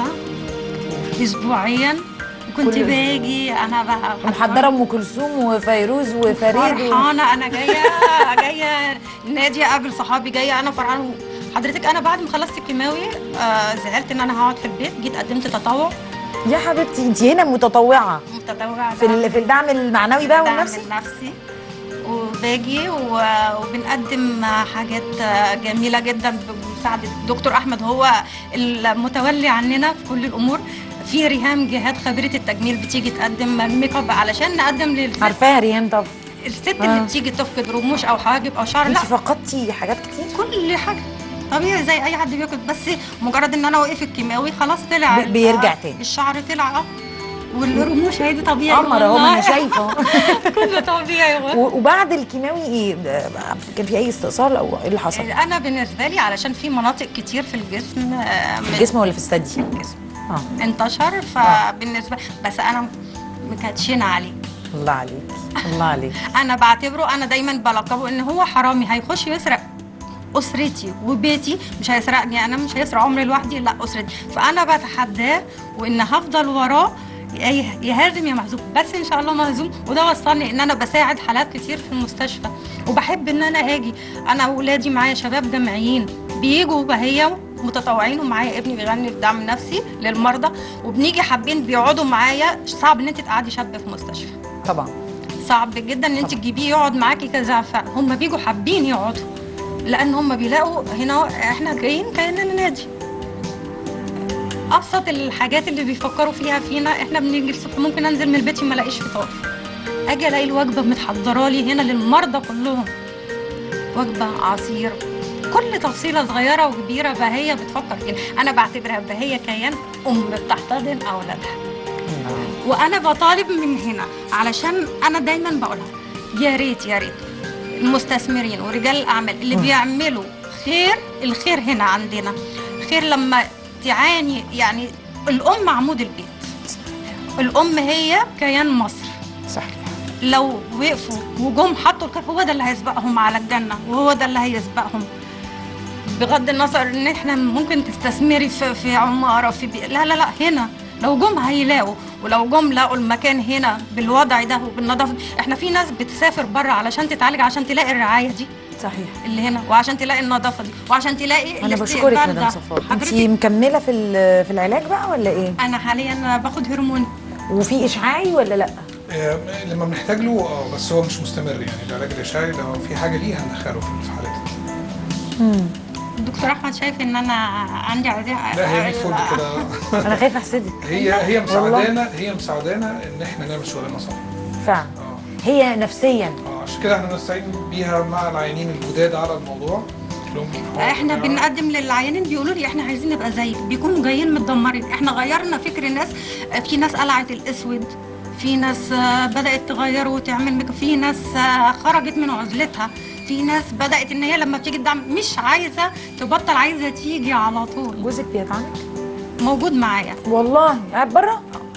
اسبوعيا كنت كل باجي انا بقى محضره ام كلثوم وفيروز وفريد و... فرحانه انا جايه جايه النادي اقابل صحابي جايه انا فرحانه حضرتك انا بعد ما خلصت الكيماوي آه زعلت ان انا هقعد في البيت جيت قدمت تطوع يا حبيبتي انت هنا متطوعه متطوعه في ال- في الدعم المعنوي بقى الدعم والنفسي؟ النفسي وباجي و- وبنقدم حاجات جميله جدا بمساعده دكتور احمد هو المتولي عننا في كل الامور في ريهام جهاد خبيره التجميل بتيجي تقدم ميك اب علشان نقدم للست عارفاها ريان طب الست آه. اللي بتيجي تفقد رموش او حواجب او شعر انت لا فقدتي حاجات كتير؟ كل حاجه طبيعي زي اي حد بياخد بس مجرد ان انا واقف الكيماوي خلاص طلع بي- بيرجع تاني. الشعر طلع اه والرموش هي دي طبيعي قمر اهو ما والله. انا شايفه كله طبيعي والله. و- وبعد الكيماوي ايه؟ ده- كان في اي استئصال او ايه اللي حصل؟ انا بالنسبه لي علشان في مناطق كتير في الجسم آه، في الجسم ولا في الثدي؟ في الجسم اه انتشر فبالنسبه بس انا مكاتشين عليه الله عليك الله عليك انا بعتبره انا دايما بلقبه ان هو حرامي هيخش يسرق اسرتي وبيتي مش هيسرقني انا مش هيسرق عمري لوحدي لا اسرتي فانا بتحداه وان هفضل وراه يا يا هازم يا مهزوم بس ان شاء الله مهزوم وده وصلني ان انا بساعد حالات كتير في المستشفى وبحب ان انا اجي انا واولادي معايا شباب جامعيين بيجوا بهيه متطوعين ومعايا ابني بيغني في دعم نفسي للمرضى وبنيجي حابين بيقعدوا معايا صعب ان انت تقعدي شاب في مستشفى طبعا صعب جدا ان انت تجيبيه يقعد معاكي كذا هم بيجوا حابين يقعدوا لان هم بيلاقوا هنا احنا جايين كاننا نادي ابسط الحاجات اللي بيفكروا فيها فينا احنا بنيجي الصبح ممكن انزل من البيت ما الاقيش فطار اجي الاقي الوجبه متحضره لي هنا للمرضى كلهم وجبه عصير كل تفصيله صغيره وكبيره بهيه بتفكر فينا انا بعتبرها بهيه كيان ام بتحتضن اولادها وانا بطالب من هنا علشان انا دايما بقولها يا ريت يا ريت المستثمرين ورجال الاعمال اللي مم. بيعملوا خير الخير هنا عندنا خير لما تعاني يعني الام عمود البيت الام هي كيان مصر صح لو وقفوا وجم حطوا الخير هو ده اللي هيسبقهم على الجنه وهو ده اللي هيسبقهم بغض النظر ان احنا ممكن تستثمري في في عماره في بي... لا لا لا هنا لو جم هيلاقوا ولو جم لقوا المكان هنا بالوضع ده وبالنظافه احنا في ناس بتسافر بره علشان تتعالج عشان تلاقي الرعايه دي صحيح اللي هنا وعشان تلاقي النظافه دي وعشان تلاقي انا بشكرك الاستقبال مدام ده. صفاء انت حضرتك مكمله في ال- في العلاج بقى ولا ايه؟ انا حاليا باخد هرمون وفي اشعاعي ولا لا؟ آه، لما بنحتاج له اه بس هو مش مستمر يعني العلاج الاشعاعي لو في حاجه ليه هندخله في الحالات الدكتور احمد شايف ان انا عندي عزيمه لا هي الفل كده انا خايفه احسدك هي هي والله. مساعدانا هي مساعدانا ان احنا نعمل شغلنا صح فعلا هي نفسيا اه عشان كده احنا بنستعين بيها مع العيانين الجداد على الموضوع لهم احنا بنقدم للعيانين بيقولوا لي احنا عايزين نبقى زيك بيكونوا جايين متدمرين احنا غيرنا فكر الناس في ناس قلعت الاسود في ناس آه، بدات تغير وتعمل ميك اب في ناس آه، خرجت من عزلتها في ناس بدات ان هي لما بتيجي تدعم مش عايزه تبطل عايزه تيجي على طول جوزك بيتعالج موجود معايا والله قاعد بره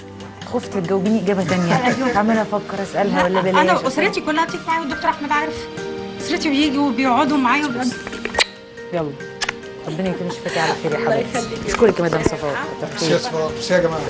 خفت تجاوبيني اجابه ثانيه عماله افكر اسالها ولا بلاش انا اسرتي كلها بتيجي معايا والدكتور احمد عارف اسرتي بيجوا وبيقعدوا معايا وبيقعدوا يلا ربنا يكون شفاكي على خير يا حبيبتي اشكرك يا مدام صفاء ميرسي يا صفاء ميرسي يا جماعه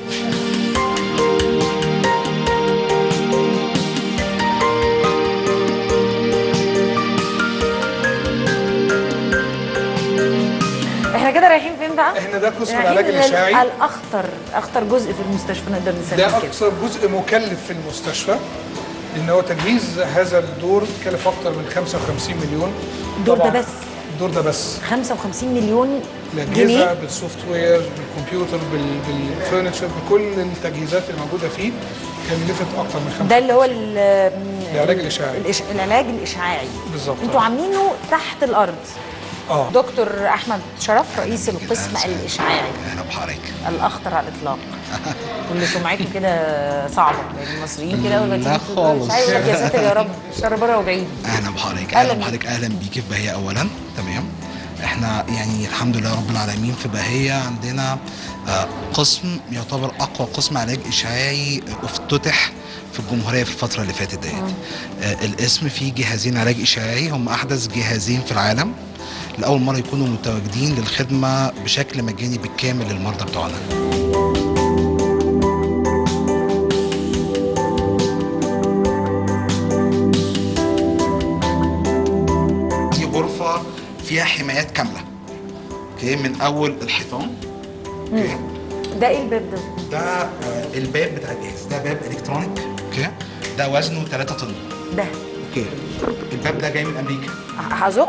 احنا كده رايحين فين بقى؟ احنا ده قسم رايحين العلاج لل- الاشعاعي الاخطر اخطر جزء في المستشفى نقدر نسميه ده كده اكثر جزء مكلف في المستشفى ان هو تجهيز هذا الدور كلف اكثر من 55 مليون الدور ده طبعاً بس الدور ده بس 55 مليون الاجهزه جنيه بالسوفت وير بالكمبيوتر بال- بالفurniture بكل التجهيزات الموجوده فيه كلفت اكثر من 5 ده اللي هو ال- العلاج الاشعاعي الإش... العلاج الاشعاعي بالظبط انتوا عاملينه تحت الارض اه دكتور احمد شرف رئيس القسم الاشعاعي اهلا بحضرتك الاخطر على الاطلاق واللي سمعته كده صعبه يعني المصريين كده ولا لا تيجي خالص. مش عايز أقول لك يا ساتر يا رب شر بره وبعيد اهلا بحضرتك أهلاً اهلا بيك. بحضرتك اهلا بيك في بهية اولا تمام احنا يعني الحمد لله رب العالمين في بهية عندنا آه، قسم يعتبر اقوى قسم علاج اشعاعي افتتح في الجمهوريه في الفتره اللي فاتت ديت آه، الاسم فيه جهازين علاج اشعاعي هم احدث جهازين في العالم لاول مره يكونوا متواجدين للخدمه بشكل مجاني بالكامل للمرضى بتوعنا دي غرفه فيها حمايات كامله اوكي من اول الحيطان اوكي ده ايه الباب ده؟ ده آه، الباب بتاع الجهاز ده باب الكترونيك اوكي ده وزنه 3 طن ده اوكي الباب ده جاي من امريكا هزق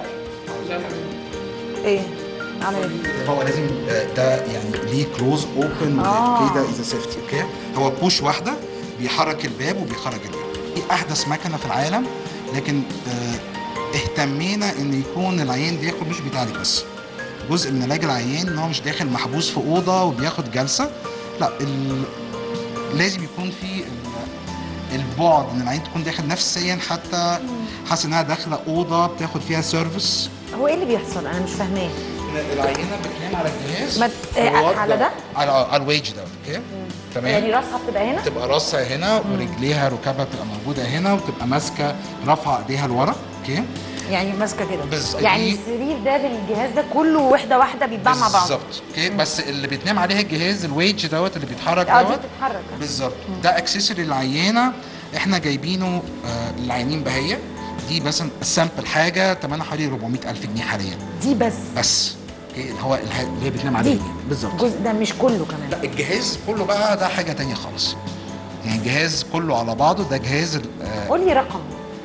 ايه عامل ايه؟ هو لازم آه، ده يعني ليه كلوز اوبن آه. كده اذا سيفتي اوكي هو بوش واحده بيحرك الباب وبيخرج الباب دي احدث مكنه في العالم لكن آه، اهتمينا ان يكون العيان بياخد مش بيتعالج بس جزء من علاج العيان ان هو مش داخل محبوس في اوضه وبياخد جلسه لا ال... لازم يكون في ال- البعد ان العيان تكون داخل نفسيا حتى حاسس انها داخله اوضه بتاخد فيها سيرفيس هو ايه اللي بيحصل؟ انا مش فاهماه العينه بتنام على الجهاز ما ت- آه، الوضع- على ده؟ على على الويج ده اوكي تمام يعني راسها بتبقى هنا؟ تبقى راسها هنا ورجليها ركبها بتبقى موجوده هنا وتبقى ماسكه رافعه ايديها لورا اوكي يعني ماسكه كده بالظبط. يعني دي- السرير ده بالجهاز ده كله وحده واحده بيتباع مع بعض بالظبط اوكي بس اللي بتنام عليها الجهاز الويج دوت اللي بيتحرك اه دي دوت بتتحرك بالظبط ده اكسسوري للعيانه احنا جايبينه آه للعيانين بهيه دي مثلا السامبل حاجه ثمنها حوالي 400 الف جنيه حاليا دي بس بس اوكي اللي هو الها- اللي هي بتنام دي عليه بالظبط الجزء ده مش كله كمان لا الجهاز كله بقى ده حاجه تانية خالص يعني الجهاز كله على بعضه ده جهاز ال- آه، قول لي رقم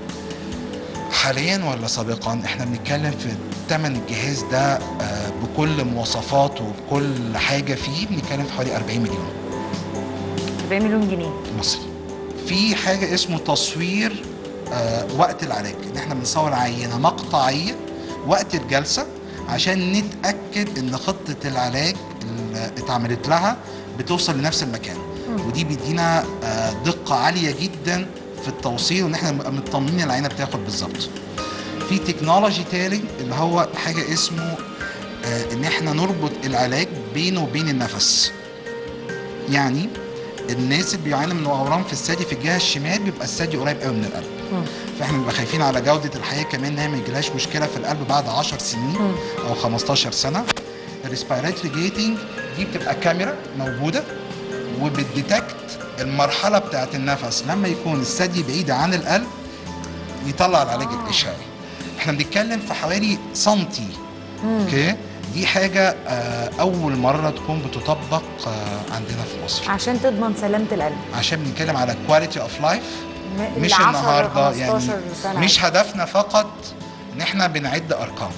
حاليا ولا سابقا احنا بنتكلم في ثمن الجهاز ده آه، بكل مواصفاته وبكل حاجه فيه بنتكلم في حوالي 40 مليون 40 مليون جنيه مصري في حاجه اسمه تصوير آه، وقت العلاج ان احنا بنصور عينه مقطعيه وقت الجلسه عشان نتاكد ان خطه العلاج اللي اتعملت لها بتوصل لنفس المكان ودي بيدينا آه، دقه عاليه جدا في التوصيل وان احنا نبقى مطمنين العينه بتاخد بالظبط في تكنولوجي تاني اللي هو حاجه اسمه آه، ان احنا نربط العلاج بينه وبين النفس يعني الناس اللي بيعانوا من اورام في الثدي في الجهه الشمال بيبقى الثدي قريب قوي من القلب فاحنا بنبقى خايفين على جوده الحياه كمان ان هي ما يجيلهاش مشكله في القلب بعد 10 سنين او 15 سنه الريسبيراتوري جيتنج دي بتبقى كاميرا موجوده وبتديتكت المرحله بتاعه النفس لما يكون الثدي بعيد عن القلب يطلع العلاج الاشعاعي احنا بنتكلم في حوالي سنتي اوكي دي حاجه آه، اول مره تكون بتطبق آه، عندنا في مصر عشان تضمن سلامه القلب عشان بنتكلم على كواليتي اوف لايف م- مش ل 10 النهارده 15 يعني سنة. مش هدفنا فقط ان احنا بنعد ارقام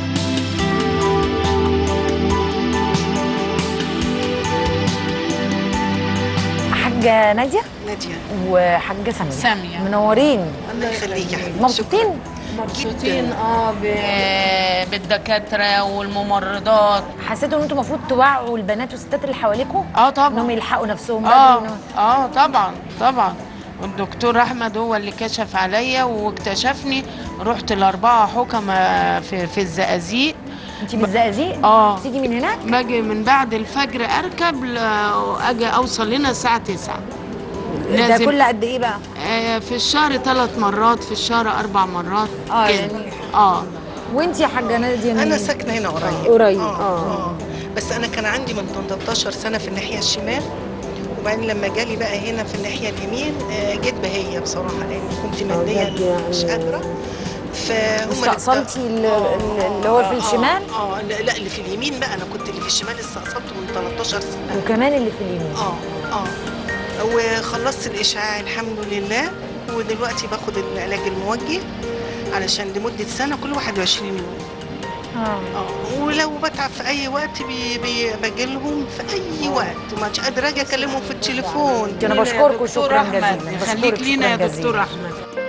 حاجه ناديه ناديه وحاجه ساميه سامية. منورين الله يخليك يا حبيبتي مبسوطين مبسوطين اه ب- بالدكاتره والممرضات حسيتوا ان انتوا المفروض توعوا البنات والستات اللي حواليكم اه طبعا انهم يلحقوا نفسهم اه بدري إنه- اه طبعا طبعا الدكتور احمد هو اللي كشف عليا واكتشفني رحت الاربعه حكمه في, في الزقازيق انت من الزقازيق اه تيجي من هناك باجي من بعد الفجر اركب ل- اجي اوصل هنا الساعه 9 ده كل قد ايه بقى آه في الشهر ثلاث مرات في الشهر اربع مرات اه كده. يعني اه وانت يا حاجه ناديه انا منين؟ ساكنه هنا قريب قريب اه اه اه بس انا كان عندي من 18 سنه في الناحيه الشمال وبعدين لما جالي بقى هنا في الناحيه اليمين آه، جيت بهيه بصراحه لان كنت ماديا مش قادره فهم استأصلتي ال- ال- اللي هو في الشمال اه اه لا لا اللي في اليمين بقى انا كنت اللي في الشمال استأصلته من 13 سنه وكمان اللي في اليمين اه اه وخلصت الاشعاع الحمد لله ودلوقتي باخد العلاج الموجه علشان لمده سنه كل 21 يوم اه ولو بتعب في اي وقت بي بي باجي لهم في اي وقت مش قادره اجي اكلمهم في التليفون انا بشكركم شكرا أحمد. جزيلا يخليك بشكرك لينا يا شكراً دكتور جزيلا. احمد